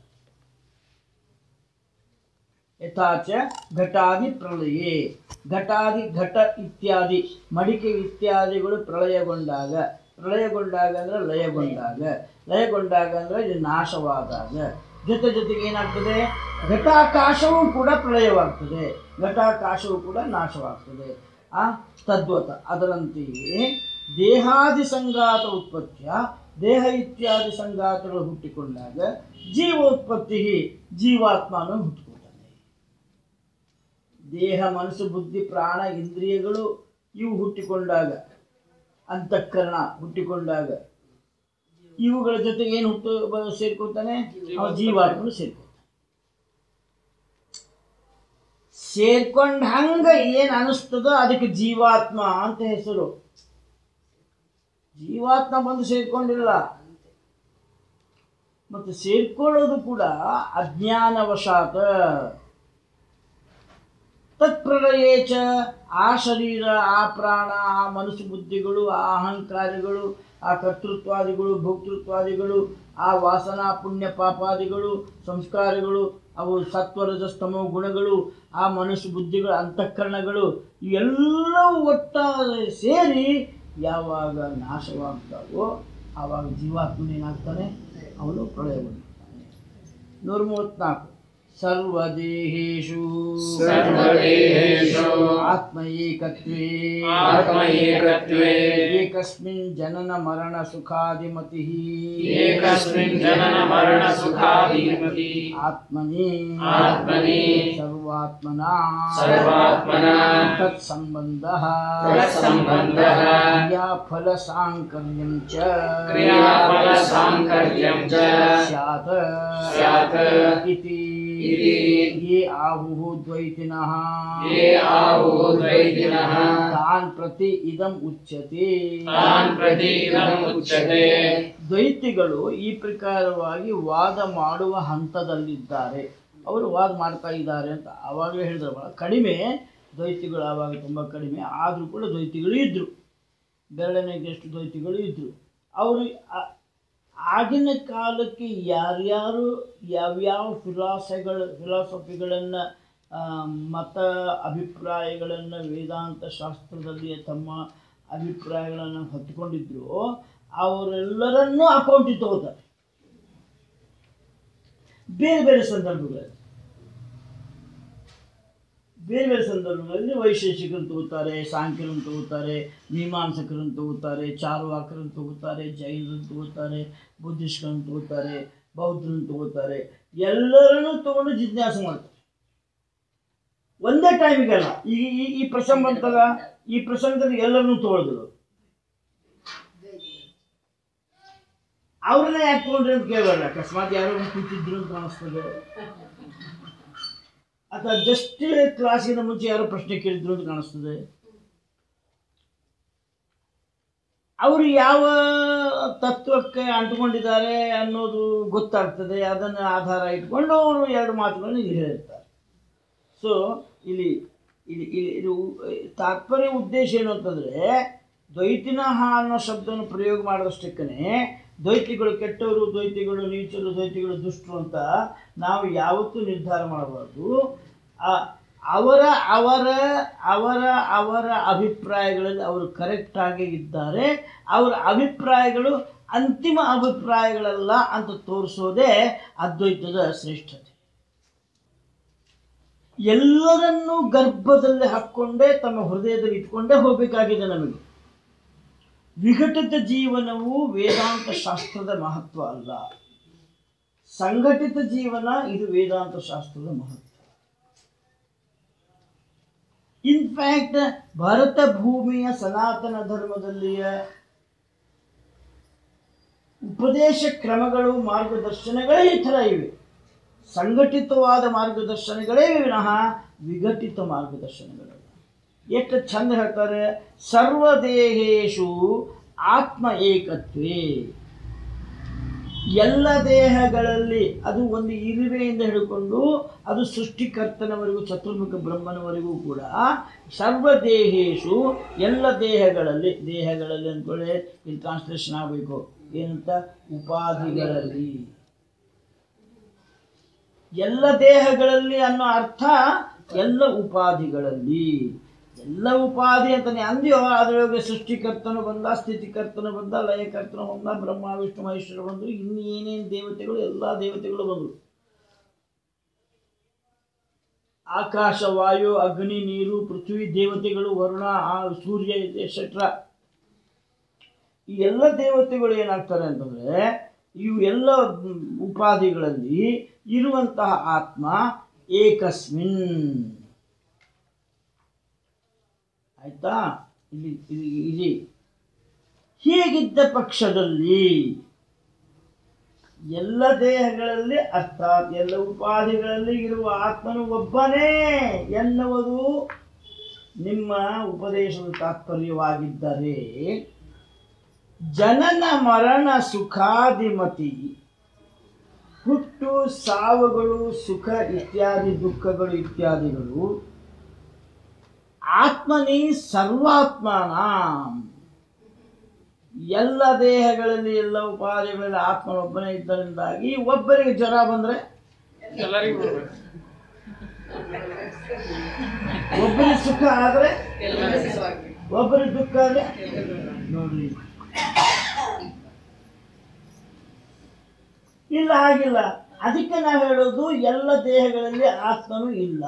S2: ಯಥಾಚ ಘಟಾದಿ ಪ್ರಳಯೇ ಘಟಾದಿ ಘಟ ಇತ್ಯಾದಿ ಮಡಿಕೆ ಇತ್ಯಾದಿಗಳು ಪ್ರಳಯಗೊಂಡಾಗ ಪ್ರಳಯಗೊಂಡಾಗ ಅಂದ್ರೆ ಲಯಗೊಂಡಾಗ ಲಯಗೊಂಡಾಗ ಅಂದ್ರೆ ಇದು ನಾಶವಾದಾಗ ಜೊತೆ ಜೊತೆಗೆ ಏನಾಗ್ತದೆ ಘಟಾಕಾಶವೂ ಕೂಡ ಪ್ರಳಯವಾಗ್ತದೆ ಘಟಾಕಾಶವೂ ಕೂಡ ನಾಶವಾಗ್ತದೆ ಆ ತದ್ವತ ಅದರಂತೆಯೇ ದೇಹಾದಿ ಸಂಘಾತ ಉತ್ಪತ್ತಿಯ ದೇಹ ಇತ್ಯಾದಿ ಸಂಘಾತಗಳು ಹುಟ್ಟಿಕೊಂಡಾಗ ಜೀವೋತ್ಪತ್ತಿ ಜೀವಾತ್ಮನು ಹುಟ್ಟಿಕೊಳ್ತಾನೆ ದೇಹ ಮನಸ್ಸು ಬುದ್ಧಿ ಪ್ರಾಣ ಇಂದ್ರಿಯಗಳು ಇವು ಹುಟ್ಟಿಕೊಂಡಾಗ ಅಂತಃಕರಣ ಹುಟ್ಟಿಕೊಂಡಾಗ ಇವುಗಳ ಜೊತೆಗೆ ಏನು ಹುಟ್ಟು ಬ- ಸೇರ್ಕೊಳ್ತಾನೆ ಅವ ಜೀವಾತ್ಮನು ಸೇರ್ಕೊಳ್ತಾನೆ ಸೇರ್ಕೊಂಡ ಹಂಗ ಏನು ಅನಿಸ್ತದೋ ಅದಕ್ಕೆ ಜೀವಾತ್ಮ ಅಂತ ಹೆಸರು ಜೀವಾತ್ಮ ಬಂದು ಸೇರ್ಕೊಂಡಿಲ್ಲ ಮತ್ತು ಸೇರ್ಕೊಳ್ಳೋದು ಕೂಡ ಅಜ್ಞಾನವಶಾತ ತತ್ಪ್ರಳಯೇ ಚ ಆ ಶರೀರ ಆ ಪ್ರಾಣ ಆ ಮನಸ್ಸು ಬುದ್ಧಿಗಳು ಆ ಅಹಂಕಾರಗಳು ಆ ಕರ್ತೃತ್ವಾದಿಗಳು ಭೋಕ್ತೃತ್ವಾದಿಗಳು ಆ ವಾಸನಾ ಪುಣ್ಯ ಪಾಪಾದಿಗಳು ಸಂಸ್ಕಾರಗಳು ಅವು ಸತ್ವರಜ ಸ್ತಮೋ ಗುಣಗಳು ಆ ಮನಸ್ಸು ಬುದ್ಧಿಗಳು ಅಂತಃಕರಣಗಳು ಇವೆಲ್ಲವೂ ಒಟ್ಟಾರೆ ಸೇರಿ ಯಾವಾಗ ನಾಶವಾಗ್ತಾವೋ ಆವಾಗ ಜೀವಾತ್ಮನೇನಾಗ್ತಾನೆ ಅವನು ಪ್ರಳಯಗೊಂಡು ನೂರ ಮೂವತ್ನಾಲ್ಕು ಸರ್ವದೇಹೇಶು
S3: ಸರ್ವದೇಹೇಷು
S2: ಆತ್ಮ ಏಕತ್ವೇ
S3: ಆತ್ಮ ಏಕತ್ವೇ
S2: ಏಕಸ್ಮಿನ್ ಜನನ ಮರಣ ಸುಖಾದಿಮತಿ
S3: ಏಕಸ್ಮಿನ್ ಜನನ ಮರಣ ಸುಖಾಧಿಪತಿ
S2: ಆತ್ಮನಿ
S3: ಆತ್ಮನಿ
S2: ಸರ್ವಾತ್ಮನ
S3: ಸರ್ವಾತ್ಮನ
S2: ತತ್ಸಂಬಂಧ
S3: ತತ್ಸಂಬಂಧಃ
S2: ಕ್ರಿಯಾಫಲ ಸಾಂಕರ್ಯಂ ಚ
S3: ಕ್ರಿಯಾಫಲ ಸಾಂಕರ್ಯಂ ಚ
S2: ಸ್ಯಾತ್
S3: ಸ್ಯಾತ್
S2: ಇತಿ
S3: ಇತಿ
S2: ಯೇ ಆಹುಃ ದ್ವೈತಿನಃ
S3: ಯೇ ಆಹುಃ ದ್ವೈತಿನಃ
S2: ತಾನ್ ಪ್ರತಿ ಇದಂ ಉಚ್ಯತೆ
S3: ತಾನ್ ಪ್ರತಿ ಇದಂ ಉಚ್ಯತೆ
S2: ದ್ವೈತಿಗಳು ಈ ಪ್ರಕಾರವಾಗಿ ವಾದ ಮಾಡುವ ಹಂತದಲ್ಲಿದ್ದಾರೆ ಅವರು ವಾದ ಮಾಡ್ತಾ ಇದ್ದಾರೆ ಅಂತ ಆವಾಗಲೇ ಹೇಳಿದ್ರು ಬಹಳ ಕಡಿಮೆ ದ್ವೈತಿಗಳು ಆವಾಗ ತುಂಬ ಕಡಿಮೆ ಆದರೂ ಕೂಡ ದ್ವೈತಿಗಳು ಇದ್ದರು ಬೆರಳನೆಗೆಷ್ಟು ದ್ವೈತಿಗಳು ಇದ್ದರು ಅವರು ಆ- ಆಗಿನ ಕಾಲಕ್ಕೆ ಯಾರ್ಯಾರು ಯಾವ್ಯಾವ ಫಿಲಾಸಗಳ ಫಿಲಾಸಫಿಗಳನ್ನು ಮತ ಅಭಿಪ್ರಾಯಗಳನ್ನು ವೇದಾಂತ ಶಾಸ್ತ್ರದಲ್ಲಿ ತಮ್ಮ ಅಭಿಪ್ರಾಯಗಳನ್ನು ಹೊತ್ಕೊಂಡಿದ್ರು ಅವರೆಲ್ಲರನ್ನೂ ಅಕೌಂಟಿಗೆ ತಗೋತಾರೆ ಬೇರೆ ಬೇರೆ ಸಂದರ್ಭಗಳಲ್ಲಿ ಬೇರೆ ಬೇರೆ ಸಂದರ್ಭಗಳಲ್ಲಿ ವೈಶೇಷಿಕರನ್ನು ತಗೋತಾರೆ ಸಾಂಖ್ಯರನ್ನು ತಗೋತಾರೆ ಮೀಮಾಂಸಕರನ್ನು ತಗೋತಾರೆ ಚಾರುವಾಕರನ್ನು ತಗೋತಾರೆ ಜೈನರನ್ನು ತಗೋತಾರೆ ಬುದ್ಧಿಸ್ಟ್ಗಳನ್ನು ತಗೋತಾರೆ ಬೌದ್ಧರನ್ನು ತಗೋತಾರೆ ಎಲ್ಲರನ್ನೂ ತಗೊಂಡು ಜಿಜ್ಞಾಸೆ ಮಾಡ್ತಾರೆ ಒಂದೇ ಟೈಮಿಗಲ್ಲ ಈ ಈ- ಈ ಪ್ರಸಂಗ ಬಂತಲ್ಲ ಈ ಪ್ರಸಂಗದಲ್ಲಿ ಎಲ್ಲರನ್ನೂ ತಗೊಳಿದ್ರು ಅವ್ರನ್ನೇ ಯಾಕೆ ತಗೊಂಡ್ರಿ ಅಂತ ಕೇಳಬೇಡ ಅಕಸ್ಮಾತ್ ಯಾರೋ ಒಂದು ಕೂತಿದ್ರು ಅಂತ ಕಾಣಿಸ್ತದೆ ಅಥವಾ ಜಸ್ಟ್ ಕ್ಲಾಸಿನ ಮುಂಚೆ ಯಾರೋ ಪ್ರಶ್ನೆ ಕೇಳಿದ್ರು ಅಂತ ಕಾಣಿಸ್ತದೆ ಅವರು ಯಾವ ತತ್ವಕ್ಕೆ ಅಂಟ್ಕೊಂಡಿದ್ದಾರೆ ಅನ್ನೋದು ಗೊತ್ತಾಗ್ತದೆ ಅದನ್ನು ಆಧಾರ ಇಟ್ಕೊಂಡು ಅವರು ಎರಡು ಮಾತುಗಳನ್ನು ಇಲ್ಲಿ ಹೇಳಿರ್ತಾರೆ ಸೊ ಇಲ್ಲಿ ಇಲ್ಲಿ ಇಲ್ಲಿ ಇದು ತಾತ್ಪರ್ಯ ಉದ್ದೇಶ ಏನು ಅಂತಂದರೆ ದ್ವೈತಿನಃ ಅನ್ನೋ ಶಬ್ದವನ್ನು ಪ್ರಯೋಗ ಮಾಡೋದಷ್ಟಕ್ಕೇ ದ್ವೈತಿಗಳು ಕೆಟ್ಟವರು ದ್ವೈತಿಗಳು ನೀಚರು ದ್ವೈತಿಗಳು ದುಷ್ಟರು ಅಂತ ನಾವು ಯಾವತ್ತೂ ನಿರ್ಧಾರ ಮಾಡಬಾರ್ದು ಆ- ಅವರ ಅವರ ಅವರ ಅವರ ಅಭಿಪ್ರಾಯಗಳಲ್ಲಿ ಅವರು ಕರೆಕ್ಟಾಗಿ ಇದ್ದಾರೆ ಅವರ ಅಭಿಪ್ರಾಯಗಳು ಅಂತಿಮ ಅಭಿಪ್ರಾಯಗಳಲ್ಲ ಅಂತ ತೋರಿಸೋದೇ ಅದ್ವೈತದ ಶ್ರೇಷ್ಠತೆ ಎಲ್ಲರನ್ನೂ ಗರ್ಭದಲ್ಲಿ ಹಾಕ್ಕೊಂಡೇ ತಮ್ಮ ಹೃದಯದಲ್ಲಿ ಇಟ್ಕೊಂಡೇ ಹೋಗಬೇಕಾಗಿದೆ ನಮಗೆ ವಿಘಟಿತ ಜೀವನವು ವೇದಾಂತ ಶಾಸ್ತ್ರದ ಮಹತ್ವ ಅಲ್ಲ ಸಂಘಟಿತ ಜೀವನ ಇದು ವೇದಾಂತ ಶಾಸ್ತ್ರದ ಮಹತ್ವ ಇನ್ಫ್ಯಾಕ್ಟ್ ಭಾರತ ಭೂಮಿಯ ಸನಾತನ ಧರ್ಮದಲ್ಲಿಯ ಉಪದೇಶ ಕ್ರಮಗಳು ಮಾರ್ಗದರ್ಶನಗಳೇ ಈ ಥರ ಇವೆ ಸಂಘಟಿತವಾದ ಮಾರ್ಗದರ್ಶನಗಳೇ ವಿನಃ ವಿಘಟಿತ ಮಾರ್ಗದರ್ಶನಗಳಲ್ಲ ಎಷ್ಟು ಚಂದ ಹೇಳ್ತಾರೆ ಸರ್ವದೇಹೇಶು ಆತ್ಮ ಏಕತ್ವೇ ಎಲ್ಲ ದೇಹಗಳಲ್ಲಿ ಅದು ಒಂದು ಇರುವೆಯಿಂದ ಹಿಡ್ಕೊಂಡು ಅದು ಸೃಷ್ಟಿಕರ್ತನವರೆಗೂ ಚತುರ್ಮುಖ ಬ್ರಹ್ಮನವರೆಗೂ ಕೂಡ ಸರ್ವದೇಹೇಶು ಎಲ್ಲ ದೇಹಗಳಲ್ಲಿ ದೇಹಗಳಲ್ಲಿ ಅಂದ್ಕೊಳ್ಳಿ ಇಲ್ಲಿ ಟ್ರಾನ್ಸ್ಲೇಷನ್ ಆಗಬೇಕು ಏನಂತ ಉಪಾಧಿಗಳಲ್ಲಿ ಎಲ್ಲ ದೇಹಗಳಲ್ಲಿ ಅನ್ನೋ ಅರ್ಥ ಎಲ್ಲ ಉಪಾಧಿಗಳಲ್ಲಿ ಎಲ್ಲ ಉಪಾಧಿ ಅಂತಾನೆ ಅಂದ್ಯೋ ಅದರೊಳಗೆ ಸೃಷ್ಟಿಕರ್ತನು ಬಂದ ಸ್ಥಿತಿಕರ್ತನು ಬಂದ ಲಯಕರ್ತನು ಬಂದ ಬ್ರಹ್ಮ ವಿಷ್ಣು ಮಹೇಶ್ವರ ಬಂದರು ಇನ್ನು ಏನೇನು ದೇವತೆಗಳು ಎಲ್ಲ ದೇವತೆಗಳು ಬಂದರು ಆಕಾಶ ವಾಯು ಅಗ್ನಿ ನೀರು ಪೃಥ್ವಿ ದೇವತೆಗಳು ವರುಣ ಆ ಸೂರ್ಯ ಎಕ್ಸೆಟ್ರಾ ಈ ಎಲ್ಲ ದೇವತೆಗಳು ಏನಾಗ್ತಾರೆ ಅಂತಂದರೆ ಇವು ಎಲ್ಲ ಉಪಾಧಿಗಳಲ್ಲಿ ಇರುವಂತಹ ಆತ್ಮ ಏಕಸ್ಮಿನ್ ಆಯ್ತಾ ಇಲ್ಲಿ ಇಲ್ಲಿ ಇಲ್ಲಿ ಹೀಗಿದ್ದ ಪಕ್ಷದಲ್ಲಿ ಎಲ್ಲ ದೇಹಗಳಲ್ಲಿ ಅರ್ಥಾತ್ ಎಲ್ಲ ಉಪಾಧಿಗಳಲ್ಲಿ ಇರುವ ಆತ್ಮನು ಒಬ್ಬನೇ ಎನ್ನುವುದು ನಿಮ್ಮ ಉಪದೇಶದ ತಾತ್ಪರ್ಯವಾಗಿದ್ದರೆ ಜನನ ಮರಣ ಸುಖಾದಿಮತಿ ಹುಟ್ಟು ಸಾವುಗಳು ಸುಖ ಇತ್ಯಾದಿ ದುಃಖಗಳು ಇತ್ಯಾದಿಗಳು ಆತ್ಮನಿ ಸರ್ವಾತ್ಮನ ಎಲ್ಲ ದೇಹಗಳಲ್ಲಿ ಎಲ್ಲ ಉಪಾಧಿಗಳಲ್ಲಿ ಆತ್ಮನೊಬ್ಬನೇ ಇದ್ದರಿಂದಾಗಿ ಒಬ್ಬರಿಗೆ ಜ್ವರ ಬಂದರೆ
S4: ಎಲ್ಲರಿಗೂ ಬರ್ಬೇಕು
S2: ಒಬ್ಬರಿಗೆ ಸುಖ ಆದರೆ ಒಬ್ಬರಿಗೆ ದುಃಖ ಆದರೆ ನೋಡ್ರಿ ಇಲ್ಲ ಹಾಗಿಲ್ಲ ಅದಕ್ಕೆ ನಾವು ಹೇಳೋದು ಎಲ್ಲ ದೇಹಗಳಲ್ಲಿ ಆತ್ಮನು ಇಲ್ಲ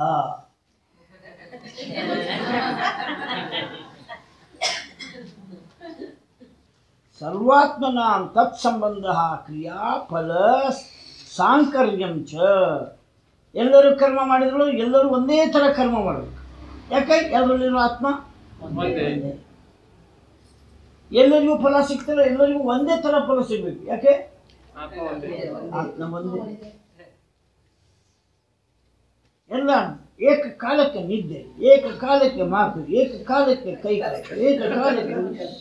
S2: ಸರ್ವಾತ್ಮನಾಂ ತತ್ಸಂಬಂಧ ಕ್ರಿಯಾಫಲ ಸಾಂಕರ್ಯಂ ಚ ಎಲ್ಲರೂ ಕರ್ಮ ಮಾಡಿದ್ರು ಎಲ್ಲರೂ ಒಂದೇ ಥರ ಕರ್ಮ ಮಾಡಬೇಕು ಯಾಕೆ ಎಲ್ಲರಲ್ಲಿರೋ ಆತ್ಮ
S3: ಒಂದೇ.
S2: ಎಲ್ಲರಿಗೂ ಫಲ ಸಿಗ್ತಾರೆ ಎಲ್ಲರಿಗೂ ಒಂದೇ ಥರ ಫಲ ಸಿಗ್ಬೇಕು ಯಾಕೆ
S3: ಆತ್ಮ ಒಂದೇ.
S2: ಆತ್ಮ ಒಂದೇ ಎಲ್ಲ ಏಕಕಾಲಕ್ಕೆ ನಿದ್ದೆ ಏಕಕಾಲಕ್ಕೆ ಮಾತು ಏಕಕಾಲಕ್ಕೆ ಕೈ ಏಕಕಾಲಕ್ಕೆ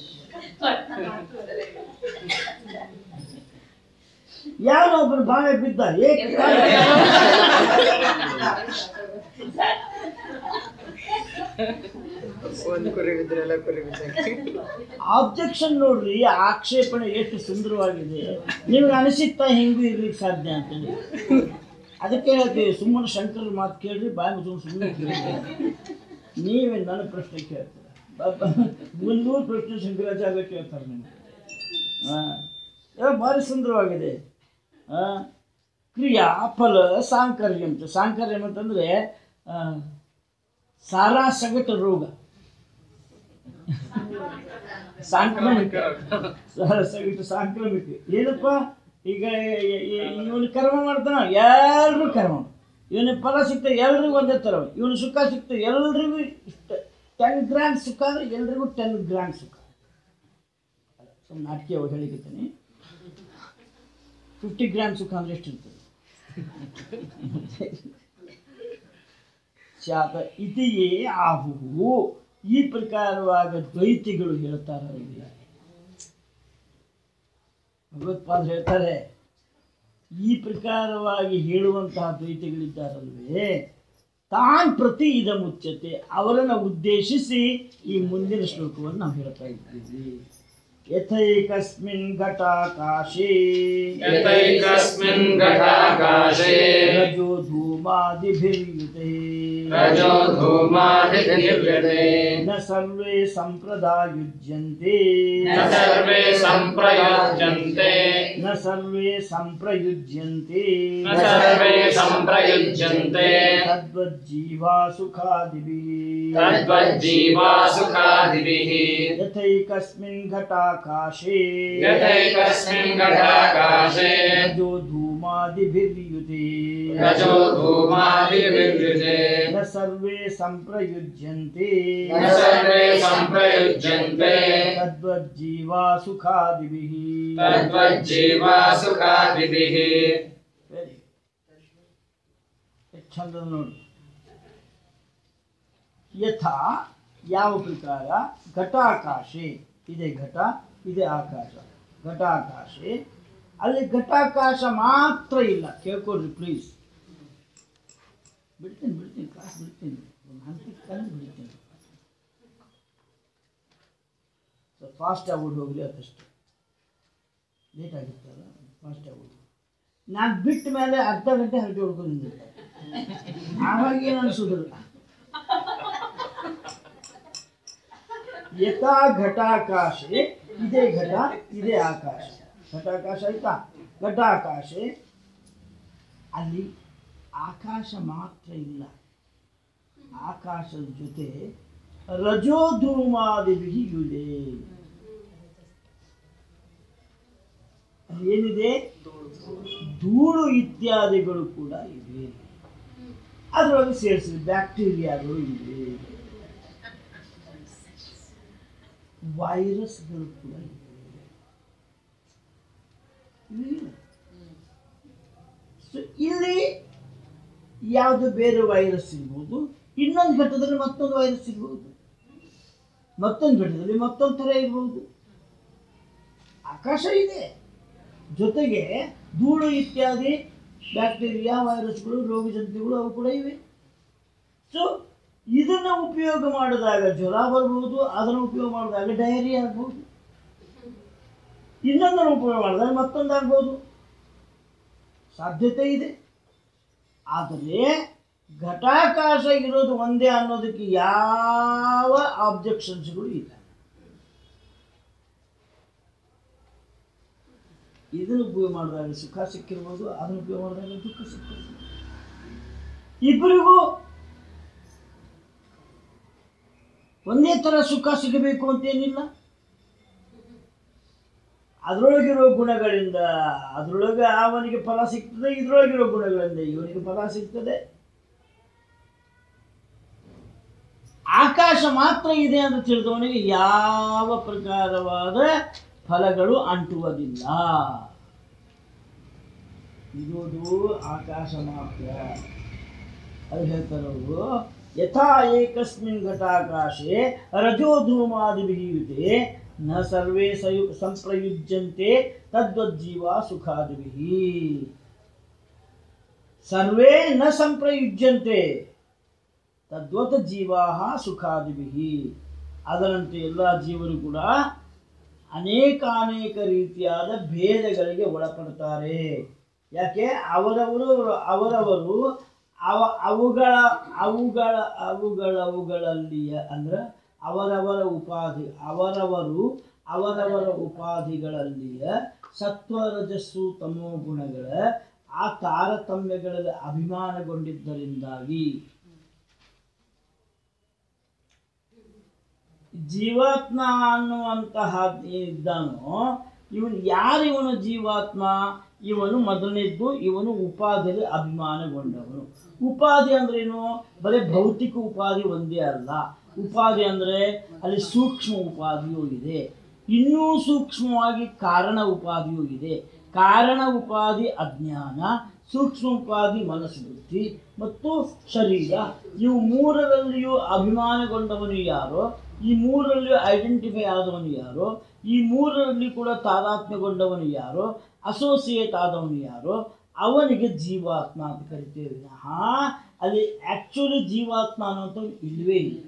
S2: ಯಾರೋ ಒಬ್ಬನು ಬಾವೆ ಬಿದ್ದ ಏಕಕಾಲಕ್ಕೆ
S1: ಒಂದು ಕುರಿ ಬಿದ್ರೆ ಎಲ್ಲ ಕುರಿ ಬಿದ್ದಂಗೆ
S2: ಆಬ್ಜೆಕ್ಷನ್ ನೋಡ್ರಿ ಆಕ್ಷೇಪಣೆ ಎಷ್ಟು ಸುಂದರವಾಗಿದೆ ನಿಮ್ಗೆ ಅನಿಸುತ್ತಾ ಹಿಂಗೂ ಇರ್ಲಿಕ್ಕೆ ಸಾಧ್ಯ ಅಂತೇಳಿ ಅದಕ್ಕೆ ಹೇಳ್ತೀವಿ ಸುಮ್ಮನೆ ಶಂಕರ ಮಾತು ಕೇಳ್ರಿ ಬಾಯಿ ಮುಚ್ಕೊಂಡು ಸುಮ್ಮನೆ ಕೇಳಿ ನೀವೇ ನನ್ನ ಪ್ರಶ್ನೆ ಕೇಳ್ತೀರ ಮುನ್ನೂರು ಪ್ರಶ್ನೆ ಶಂಕರಾಚಾರ್ಯ ಕೇಳ್ತಾರೆ ನಿಮಗೆ ಹಾಂ ಭಾರಿ ಸುಂದರವಾಗಿದೆ ಹಾಂ ಕ್ರಿಯಾ ಫಲ ಸಾಂಕರ್ಯಂ ಅಂತ ಸಾಂಕರ್ಯಂ ಅಂತಂದರೆ ಸಾರಾ ಸಗಟ ರೋಗ ಸಾಂಕ್ರಾಮಿಕ ಸಗಟು ಸಾಂಕ್ರಾಮಿಕ ಏನಪ್ಪ ಈಗ ಇವನು ಕರ್ಮ ಮಾಡ್ತಾನ ಎಲ್ಲರೂ ಕರ್ಮ ಇವನಿಗೆ ಫಲ ಸಿಗ್ತದೆ ಎಲ್ರಿಗೂ ಒಂದೇ ಥರ ಇವನು ಸುಖ ಸಿಗ್ತದೆ ಎಲ್ರಿಗೂ ಇಷ್ಟ ಟೆನ್ ಗ್ರಾಂಡ್ ಸುಖ ಅಂದರೆ ಎಲ್ರಿಗೂ ಟೆನ್ ಗ್ರಾಂಡ್ ಸುಖ ಸುಮ್ಮನೆ ನಾಟಕೀಯ ಹೇಳಿಕತ್ತೀನಿ ಫಿಫ್ಟಿ ಗ್ರಾಮ್ ಸುಖ ಅಂದರೆ ಎಷ್ಟು ಇರ್ತದೆ ಶಾಪ ಇತಿಯೇ ಆಹುವು ಈ ಪ್ರಕಾರವಾದ ದ್ವೈತಿಗಳು ಹೇಳ್ತಾರಲ್ವೇ ಭಗವತ್ಪಾದರು ಹೇಳ್ತಾರೆ ಈ ಪ್ರಕಾರವಾಗಿ ಹೇಳುವಂತಹ ದ್ವೈತಿಗಳಿದ್ದಾರಲ್ವೇ ತಾನ್ ಪ್ರತಿ ಇದ ಮುಚ್ಚತೆ ಅವರನ್ನು ಉದ್ದೇಶಿಸಿ ಈ ಮುಂದಿನ ಶ್ಲೋಕವನ್ನು ನಾವು ಹೇಳ್ತಾ ಇದ್ದೀವಿ ಯಥೈಕಸ್ಮಿನ್ ಘಟಾಕಾಶೇ
S3: ಯಥೈಕಸ್ಮಿನ್ ಘಟಾಕಾಶೇ
S2: ರಜೋ ಧೂಮಾದಿಭಿರ್ಯುತೆ
S3: ರಜೋ ಧೂಮಾದಿರ್ಯತೆ
S2: ನ ಸರ್ವೇ ಸಂಪ್ರದಾಯುಜ್ಯಂತೆ
S3: ನ ಸರ್ವೇ ಸಂಪ್ರಯುಜ್ಯಂತೆ
S2: ನ ಸರ್ವೇ ಸಂಪ್ರಯುಜ್ಯಂತೆ
S3: ನ ಸರ್ವೇ ಸಂಪ್ರಯುಜ್ಯಂತೆ
S2: ತದ್ವಜ್ಜೀವಾ ಸುಖಾದಿಭಿಃ
S3: ತದ್ವಜ್ಜೀವಾ ಸುಖಾದಿಭಿಃ
S2: ಯಥೈಕಸ್ಮಿನ್ ಘಟಾಕಾಶೇ
S3: ಯಥೈಕಸ್ಮಿನ್ ಘಟಾಕಾಶೇ
S2: ರಜೋ ಧೂಮಾದಿಭಿರ್ಯುತೆ
S3: ರಜೋ ಧೂಮಾದಿರ್ಯತೆ
S2: ನ ಸರ್ವೇ ಸಂಪ್ರಯುಜ್ಯಂತೆ
S3: ನ ಸರ್ವೇ ಸಂಪ್ರಯುಜ್ಯಂತೆ
S2: ತದ್ವಜ್ಜೀವಾ ಸುಖಾದಿಭಿಃ
S3: ತದ್ವಜ್ಜೀವಾ ಸುಖಾದಿಭಿಃ
S2: ವೆರಿ ಎಷ್ಟು ಚಂದ ನೋಡಿ ಯಥಾ ಯಾವ ಪ್ರಕಾರ ಘಟಾಕಾಶೆ ಇದೆ ಘಟ ಇದೆ ಆಕಾಶ ಘಟಾಕಾಶೆ ಅಲ್ಲಿ ಘಟಾಕಾಶ ಮಾತ್ರ ಇಲ್ಲ ಕೇಳ್ಕೊಡ್ರಿ ಪ್ಲೀಸ್ ಬಿಡ್ತೀನಿ ಬಿಡ್ತೀನಿ ಕ್ಲಾಸ್ ಬಿಡ್ತೀನಿ ಒಂದು ಹಂತಕ್ಕೆ ತಂದು ಬಿಡ್ತೀನಿ ಫಾಸ್ಟ್ ಆಗ್ಬಿಟ್ಟು ಹೋಗ್ಲಿ ಅದಷ್ಟು ಲೇಟ್ ಆಗಿತ್ತಲ್ಲ ಫಾಸ್ಟ್ ಆಗ್ಬಿಟ್ಟು ನಾನು ಬಿಟ್ಟ ಮೇಲೆ ಅರ್ಧ ಗಂಟೆ ಹರಟೆ ಹೊಡ್ಕೊಂಡು ನಿಂತಿರ್ತಾರೆ ಆವಾಗ ಏನು ಅನಿಸೋದಿಲ್ಲ ಯಥಾ ಘಟಾಕಾಶೆ ಇದೇ ಘಟ ಇದೇ ಆಕಾಶ ಘಟಾಕಾಶ ಆಯ್ತಾ ಘಟಾಕಾಶೆ ಅಲ್ಲಿ ಆಕಾಶ ಮಾತ್ರ ಇಲ್ಲ ಆಕಾಶದ ಜೊತೆ ರಜೋಧೂಮಾದಿಭಿ ಇದೆ ಅಲ್ಲಿ ಏನಿದೆ ಧೂಳು ಇತ್ಯಾದಿಗಳು ಕೂಡ ಇವೆ ಅದರೊಳಗೆ ಸೇರಿಸಿದ ಬ್ಯಾಕ್ಟೀರಿಯಾಗಳು ಇವೆ ವೈರಸ್ಗಳು ಕೂಡ ಇವೆ ಇವೆ. So, ಇಲ್ಲಿ ಯಾವುದು ಬೇರೆ ವೈರಸ್ ಇರ್ಬೋದು ಇನ್ನೊಂದು ಘಟ್ಟದಲ್ಲಿ ಮತ್ತೊಂದು ವೈರಸ್ ಇರ್ಬೋದು ಮತ್ತೊಂದು ಘಟ್ಟದಲ್ಲಿ ಮತ್ತೊಂದು ಥರ ಇರ್ಬೋದು ಆಕಾಶ ಇದೆ ಜೊತೆಗೆ ಧೂಳು ಇತ್ಯಾದಿ ಬ್ಯಾಕ್ಟೀರಿಯಾ ವೈರಸ್ಗಳು ರೋಗ ಜಂತುಗಳು ಅವು ಕೂಡ ಇವೆ ಸೊ ಇದನ್ನು ಉಪಯೋಗ ಮಾಡಿದಾಗ ಜ್ವರ ಬರ್ಬೋದು ಅದನ್ನು ಉಪಯೋಗ ಮಾಡಿದಾಗ ಡಯರಿ ಆಗ್ಬೋದು ಇನ್ನೊಂದನ್ನು ಉಪಯೋಗ ಮಾಡಿದಾಗ ಮತ್ತೊಂದು ಆಗ್ಬೋದು ಸಾಧ್ಯತೆ ಇದೆ ಆದರೆ ಘಟಾಕಾಶ ಇರೋದು ಒಂದೇ ಅನ್ನೋದಕ್ಕೆ ಯಾವ ಆಬ್ಜೆಕ್ಷನ್ಸ್ಗಳು ಇಲ್ಲ ಇದನ್ನು ಉಪಯೋಗ ಮಾಡಿದಾಗ ಸುಖ ಸಿಕ್ಕಿರ್ಬೋದು ಅದನ್ನು ಉಪಯೋಗ ಮಾಡಿದಾಗ ದುಃಖ ಸಿಕ್ಕಿರ್ಬೋದು ಇಬ್ಬರಿಗೂ ಒಂದೇ ಥರ ಸುಖ ಸಿಗಬೇಕು ಅಂತೇನಿಲ್ಲ ಅದರೊಳಗಿರೋ ಗುಣಗಳಿಂದ ಅದರೊಳಗೆ ಅವನಿಗೆ ಫಲ ಸಿಗ್ತದೆ ಇದರೊಳಗಿರೋ ಗುಣಗಳಿಂದ ಇವನಿಗೆ ಫಲ ಸಿಗ್ತದೆ ಆಕಾಶ ಮಾತ್ರ ಇದೆ ಅಂತ ತಿಳಿದವನಿಗೆ ಯಾವ ಪ್ರಕಾರವಾದ ಫಲಗಳು ಅಂಟುವುದಿಲ್ಲ ಇರೋದು ಆಕಾಶ ಮಾತ್ರ ಅದು ಹೇಳ್ತಾರೆ ಅವರು ಯಥಾ ಏಕಸ್ಮಿನ್ ಘಟಾಕಾಶೆ ರಜೋ ಧೂಮಾದಿಭಿಯುತೆ ನ ಸರ್ವೇ ಸಯು ಸಂಪ್ರಯುಜ್ಯಂತೆ ತದ್ವಜ್ಜೀವ ಸುಖಾದಿಭಿ ಸರ್ವೇ ನ ಸಂಪ್ರಯುಜ್ಯಂತೆ ತದ್ವತ್ ಜೀವಾ ಸುಖಾದಿಭಿ ಅದರಂತೆ ಎಲ್ಲ ಜೀವರು ಕೂಡ ಅನೇಕ ಅನೇಕ ರೀತಿಯಾದ ಭೇದಗಳಿಗೆ ಒಳಪಡ್ತಾರೆ ಯಾಕೆ ಅವರವರು ಅವರವರು ಅವ ಅವುಗಳ ಅವುಗಳ ಅವುಗಳವುಗಳಲ್ಲಿಯ ಅಂದ್ರೆ ಅವರವರ ಉಪಾಧಿ ಅವರವರು ಅವರವರ ಉಪಾಧಿಗಳಲ್ಲಿಯ ಸತ್ವ ರಜಸ್ಸು ತಮೋ ಗುಣಗಳ ಆ ತಾರತಮ್ಯಗಳಲ್ಲಿ ಅಭಿಮಾನಗೊಂಡಿದ್ದರಿಂದಾಗಿ ಜೀವಾತ್ಮ ಅನ್ನುವಂತಹ ಇದ್ದಾನೋ ಇವನು ಯಾರು ಇವನು ಜೀವಾತ್ಮ ಇವನು ಮೊದಲನೇದ್ದು ಇವನು ಉಪಾಧಿಯಲ್ಲಿ ಅಭಿಮಾನಗೊಂಡವನು ಉಪಾಧಿ ಅಂದ್ರೇನು ಬರೀ ಭೌತಿಕ ಉಪಾಧಿ ಒಂದೇ ಅಲ್ಲ ಉಪಾಧಿ ಅಂದರೆ ಅಲ್ಲಿ ಸೂಕ್ಷ್ಮ ಉಪಾಧಿಯೂ ಇದೆ ಇನ್ನೂ ಸೂಕ್ಷ್ಮವಾಗಿ ಕಾರಣ ಉಪಾಧಿಯೂ ಇದೆ ಕಾರಣ ಉಪಾಧಿ ಅಜ್ಞಾನ ಸೂಕ್ಷ್ಮ ಉಪಾಧಿ ಮನಸ್ಸು ಬುದ್ಧಿ ಮತ್ತು ಶರೀರ ಇವು ಮೂರರಲ್ಲಿಯೂ ಅಭಿಮಾನಗೊಂಡವನು ಯಾರೋ ಈ ಮೂರರಲ್ಲಿಯೂ ಐಡೆಂಟಿಫೈ ಆದವನು ಯಾರೋ ಈ ಮೂರರಲ್ಲಿ ಕೂಡ ತಾದಾತ್ಮ್ಯಗೊಂಡವನು ಯಾರೋ ಅಸೋಸಿಯೇಟ್ ಆದವನು ಯಾರೋ ಅವನಿಗೆ ಜೀವಾತ್ಮ ಅಂತ ಕರಿತೇವೆ ವಿನಃ ಅಲ್ಲಿ ಆ್ಯಕ್ಚುಲಿ ಜೀವಾತ್ಮ ಅನ್ನೋಂಥದ್ದು ಇಲ್ಲವೇ ಇಲ್ಲ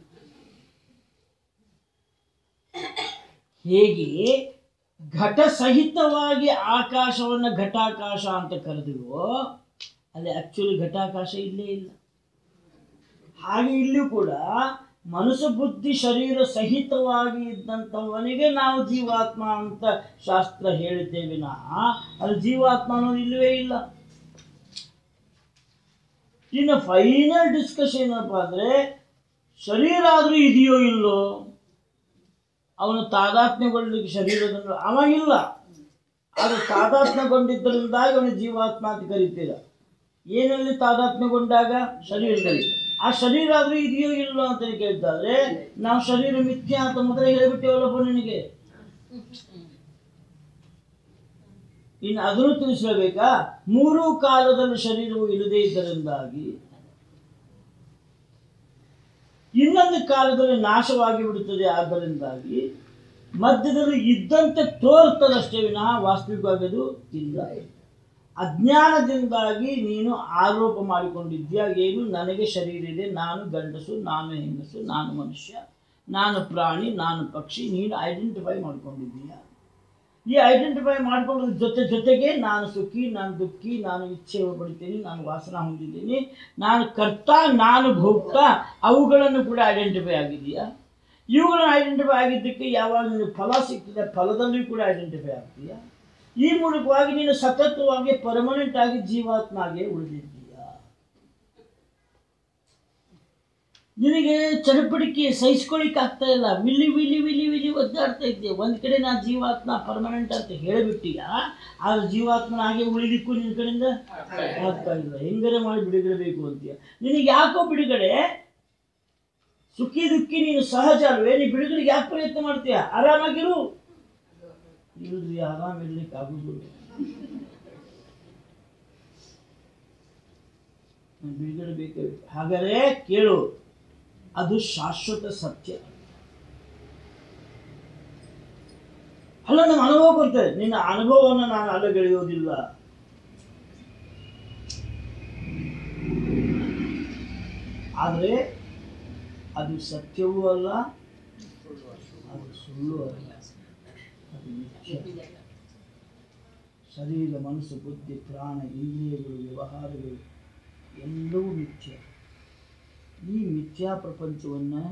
S2: ಹೇಗೆ ಘಟ ಸಹಿತವಾಗಿ ಆಕಾಶವನ್ನು ಘಟಾಕಾಶ ಅಂತ ಕರೆದಿವೋ ಅಲ್ಲಿ ಆ್ಯಕ್ಚುಲಿ ಘಟಾಕಾಶ ಇಲ್ಲೇ ಇಲ್ಲ ಹಾಗೆ ಇಲ್ಲೂ ಕೂಡ ಮನಸ್ಸು ಬುದ್ಧಿ ಶರೀರ ಸಹಿತವಾಗಿ ಇದ್ದಂಥವನಿಗೆ ನಾವು ಜೀವಾತ್ಮ ಅಂತ ಶಾಸ್ತ್ರ ಹೇಳಿದ್ದೇವೆ ವಿನಃ ಅಲ್ಲಿ ಜೀವಾತ್ಮ ಅನ್ನೋದು ಇಲ್ಲವೇ ಇಲ್ಲ ಇನ್ನು ಫೈನಲ್ ಡಿಸ್ಕಷನ್ ಏನಪ್ಪ ಅಂದರೆ ಶರೀರ ಆದರೂ ಇದೆಯೋ ಇಲ್ಲೋ ಅವನು ತಾದಾತ್ಮ್ಯಗೊಳ್ಳಲಿಕ್ಕೆ ಶರೀರದಲ್ಲಿ ಅವಾಗಿಲ್ಲ ಅದು ತಾದಾತ್ಮ್ಯಗೊಂಡಿದ್ದರಿಂದಾಗಿ ಅವನು ಜೀವಾತ್ಮ ಅಂತ ಕರೀತೀರ ಏನಲ್ಲಿ ತಾದಾತ್ಮ್ಯಗೊಂಡಾಗ ಶರೀರದಲ್ಲಿ ಆ ಶರೀರ ಆದರೂ ಇದೆಯೋ ಇಲ್ಲೋ ಅಂತ ಕೇಳ್ತಾರೆ ನಾವು ಶರೀರ ಮಿಥ್ಯ ಅಂತ ಮೊದಲೇ ಹೇಳಿಬಿಟ್ಟೇವಲ್ಲಪ್ಪ ನಿನಗೆ ಇನ್ನು ಅದನ್ನು ತಿಳಿಸಬೇಕಾ ಮೂರು ಕಾಲದಲ್ಲಿ ಶರೀರವು ಇಲ್ಲದೇ ಇದ್ದರಿಂದಾಗಿ ಇನ್ನೊಂದು ಕಾಲದಲ್ಲಿ ನಾಶವಾಗಿ ಬಿಡುತ್ತದೆ ಆದ್ದರಿಂದಾಗಿ ಮಧ್ಯದಲ್ಲಿ ಇದ್ದಂತೆ ತೋರ್ತದಷ್ಟೇ ವಿನಃ ವಾಸ್ತವಿಕವಾಗಿ ಅದು ಇಲ್ಲ ಅಜ್ಞಾನದಿಂದಾಗಿ ನೀನು ಆರೋಪ ಮಾಡಿಕೊಂಡಿದ್ಯಾ ಏನು ನನಗೆ ಶರೀರ ಇದೆ ನಾನು ಗಂಡಸು ನಾನು ಹೆಂಗಸು ನಾನು ಮನುಷ್ಯ ನಾನು ಪ್ರಾಣಿ ನಾನು ಪಕ್ಷಿ ನೀನು ಐಡೆಂಟಿಫೈ ಮಾಡ್ಕೊಂಡಿದ್ದೀಯ ಈ ಐಡೆಂಟಿಫೈ ಮಾಡ್ಕೊಳ್ಳೋದ್ರ ಜೊತೆ ಜೊತೆಗೆ ನಾನು ಸುಖಿ ನಾನು ದುಃಖಿ ನಾನು ಇಚ್ಛೆ ಪಡಿತೀನಿ ನಾನು ವಾಸನ ಹೊಂದಿದ್ದೀನಿ ನಾನು ಕರ್ತ ನಾನು ಭೋಕ್ತ ಅವುಗಳನ್ನು ಕೂಡ ಐಡೆಂಟಿಫೈ ಆಗಿದೆಯಾ ಇವುಗಳನ್ನು ಐಡೆಂಟಿಫೈ ಆಗಿದ್ದಕ್ಕೆ ಯಾವಾಗ ನಿನಗೆ ಫಲ ಸಿಗ್ತದೆ ಫಲದಲ್ಲಿಯೂ ಕೂಡ ಐಡೆಂಟಿಫೈ ಆಗ್ತೀಯಾ ಈ ಮೂಲಕವಾಗಿ ನೀನು ಸತತವಾಗಿ ಪರ್ಮನೆಂಟ್ ಆಗಿ ಜೀವಾತ್ಮಾಗೆ ಉಳಿದಿದ್ದೀಯ ನಿನಗೆ ಚಡಪಡಿಕೆ ಸಹಿಸ್ಕೊಳ್ಳಿಕ್ಕೆ ಆಗ್ತಾ ಇಲ್ಲ ವಿಲಿ ವಿಲಿ ವಿಲಿ ವಿಲಿ ಒದ್ದಾಡ್ತಾ ಇದ್ದೆ ಒಂದು ಕಡೆ ನಾ ಜೀವಾತ್ಮ ಪರ್ಮನೆಂಟ್ ಅಂತ ಹೇಳಿಬಿಟ್ಟಿಯ ಆ ಜೀವಾತ್ಮನ ಹಾಗೆ ಉಳಿಲಿಕ್ಕೂ ನಿನ್ನ ಕಡೆಯಿಂದ ಆಗ್ತಾ ಇಲ್ಲ ಹೆಂಗರೆ ಮಾಡಿ ಬಿಡುಗಡೆ ಬೇಕು ಅಂತೀಯ ನಿನಗೆ ಯಾಕೋ ಬಿಡುಗಡೆ ಸುಖಿ ದುಃಖಿ ನೀನು ಸಹಜ ಅಲ್ವೇ ನೀ ಬಿಡುಗಡೆಗೆ ಯಾಕೆ ಪ್ರಯತ್ನ ಮಾಡ್ತೀಯ ಆರಾಮಾಗಿರು ಇಲ್ರಿ ಆರಾಮ್ ಇರ್ಲಿಕ್ಕೆ ಆಗುದಿಲ್ಲ ನಂಗ್ ಬಿಡುಗಡೆ ಬೇಕೇ ಬೇಕು ಹಾಗಾದ್ರೆ ಕೇಳು ಅದು ಶಾಶ್ವತ ಸತ್ಯ ಅಲ್ಲ ನಮ್ಮ ಅನುಭವ ಕೊಡ್ತೇವೆ ನಿನ್ನ ಅನುಭವವನ್ನು ನಾನು ಅಲಗಳೆಯೋದಿಲ್ಲ ಆದರೆ ಅದು ಸತ್ಯವೂ ಅಲ್ಲ ಅದು ಸುಳ್ಳು ಅಲ್ಲ ಅದು ನಿತ್ಯ ಶರೀರ ಮನಸ್ಸು ಬುದ್ಧಿ ಪ್ರಾಣ ಇಂದ್ರಿಯಗಳು ವ್ಯವಹಾರಗಳು ಎಲ್ಲವೂ ಮಿಥ್ಯ ಈ ಮಿಥ್ಯಾ ಪ್ರಪಂಚವನ್ನು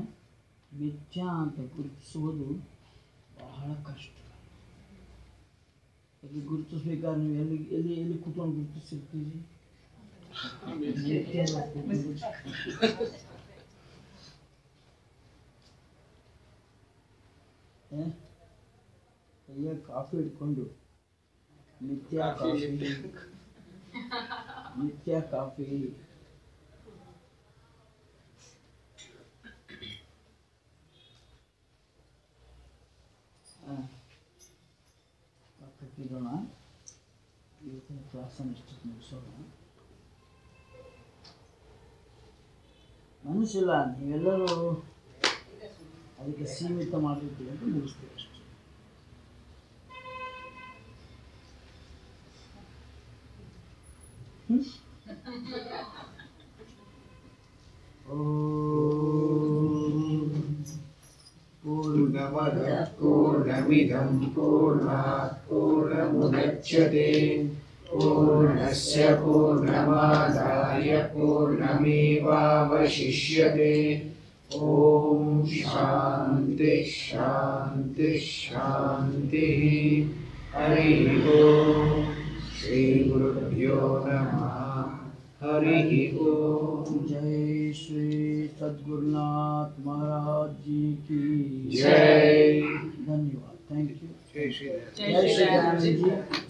S2: ಮಿಥ್ಯಾ ಅಂತ ಗುರುತಿಸುವುದು ಬಹಳ ಕಷ್ಟ ಇಲ್ಲಿ ಗುರುತಿಸ್ಬೇಕಾದ್ರೆ ನೀವು ಎಲ್ಲಿ ಎಲ್ಲಿ ಎಲ್ಲಿ ಕೂತ್ಕೊಂಡು ಗುರುತಿಸಿರ್ತೀರಿ ನಿತ್ಯ ಕೂತ್ಕೊಂಡು. ಏ? ಕೈಯಾಗ ಕಾಫಿ ಹಿಡ್ಕೊಂಡು ನಿತ್ಯ ಕಾಫಿ ನಿತ್ಯ ಕಾಫಿ ಹಾಂ ಪಕ್ಕಕ್ಕಿಡೋಣ ಇವತ್ತಿನ ಕ್ಲಾಸನ್ನು ಇಷ್ಟಕ್ಕೆ ಮುಗಿಸೋಣ ಮನಸ್ಸಿಲ್ಲ ನೀವೆಲ್ಲರೂ ಅದಕ್ಕೆ ಸೀಮಿತ ಮಾಡಿರ್ತೀವಿ ಅಂತ ಮುಗಿಸ್ತೀವಿ ಅಷ್ಟೇ ಹ್ಮ್? ಓಂ
S1: पूर्णमदः पूर्णमिदं पूर्णात् पूर्णमुदच्यते पूर्णस्य पूर्णमादाय पूर्णमेवावशिष्यते ॐ शान्तिः शान्तिः शान्तिः हरिः ॐ श्रीगुरुभ्यो नमः हरिः ॐ
S2: जय श्री सद्गुरुनाथ महाराज जी की
S1: जय
S2: धन्यवाद थैंक यू
S1: जय श्री
S2: जय श्री राम जी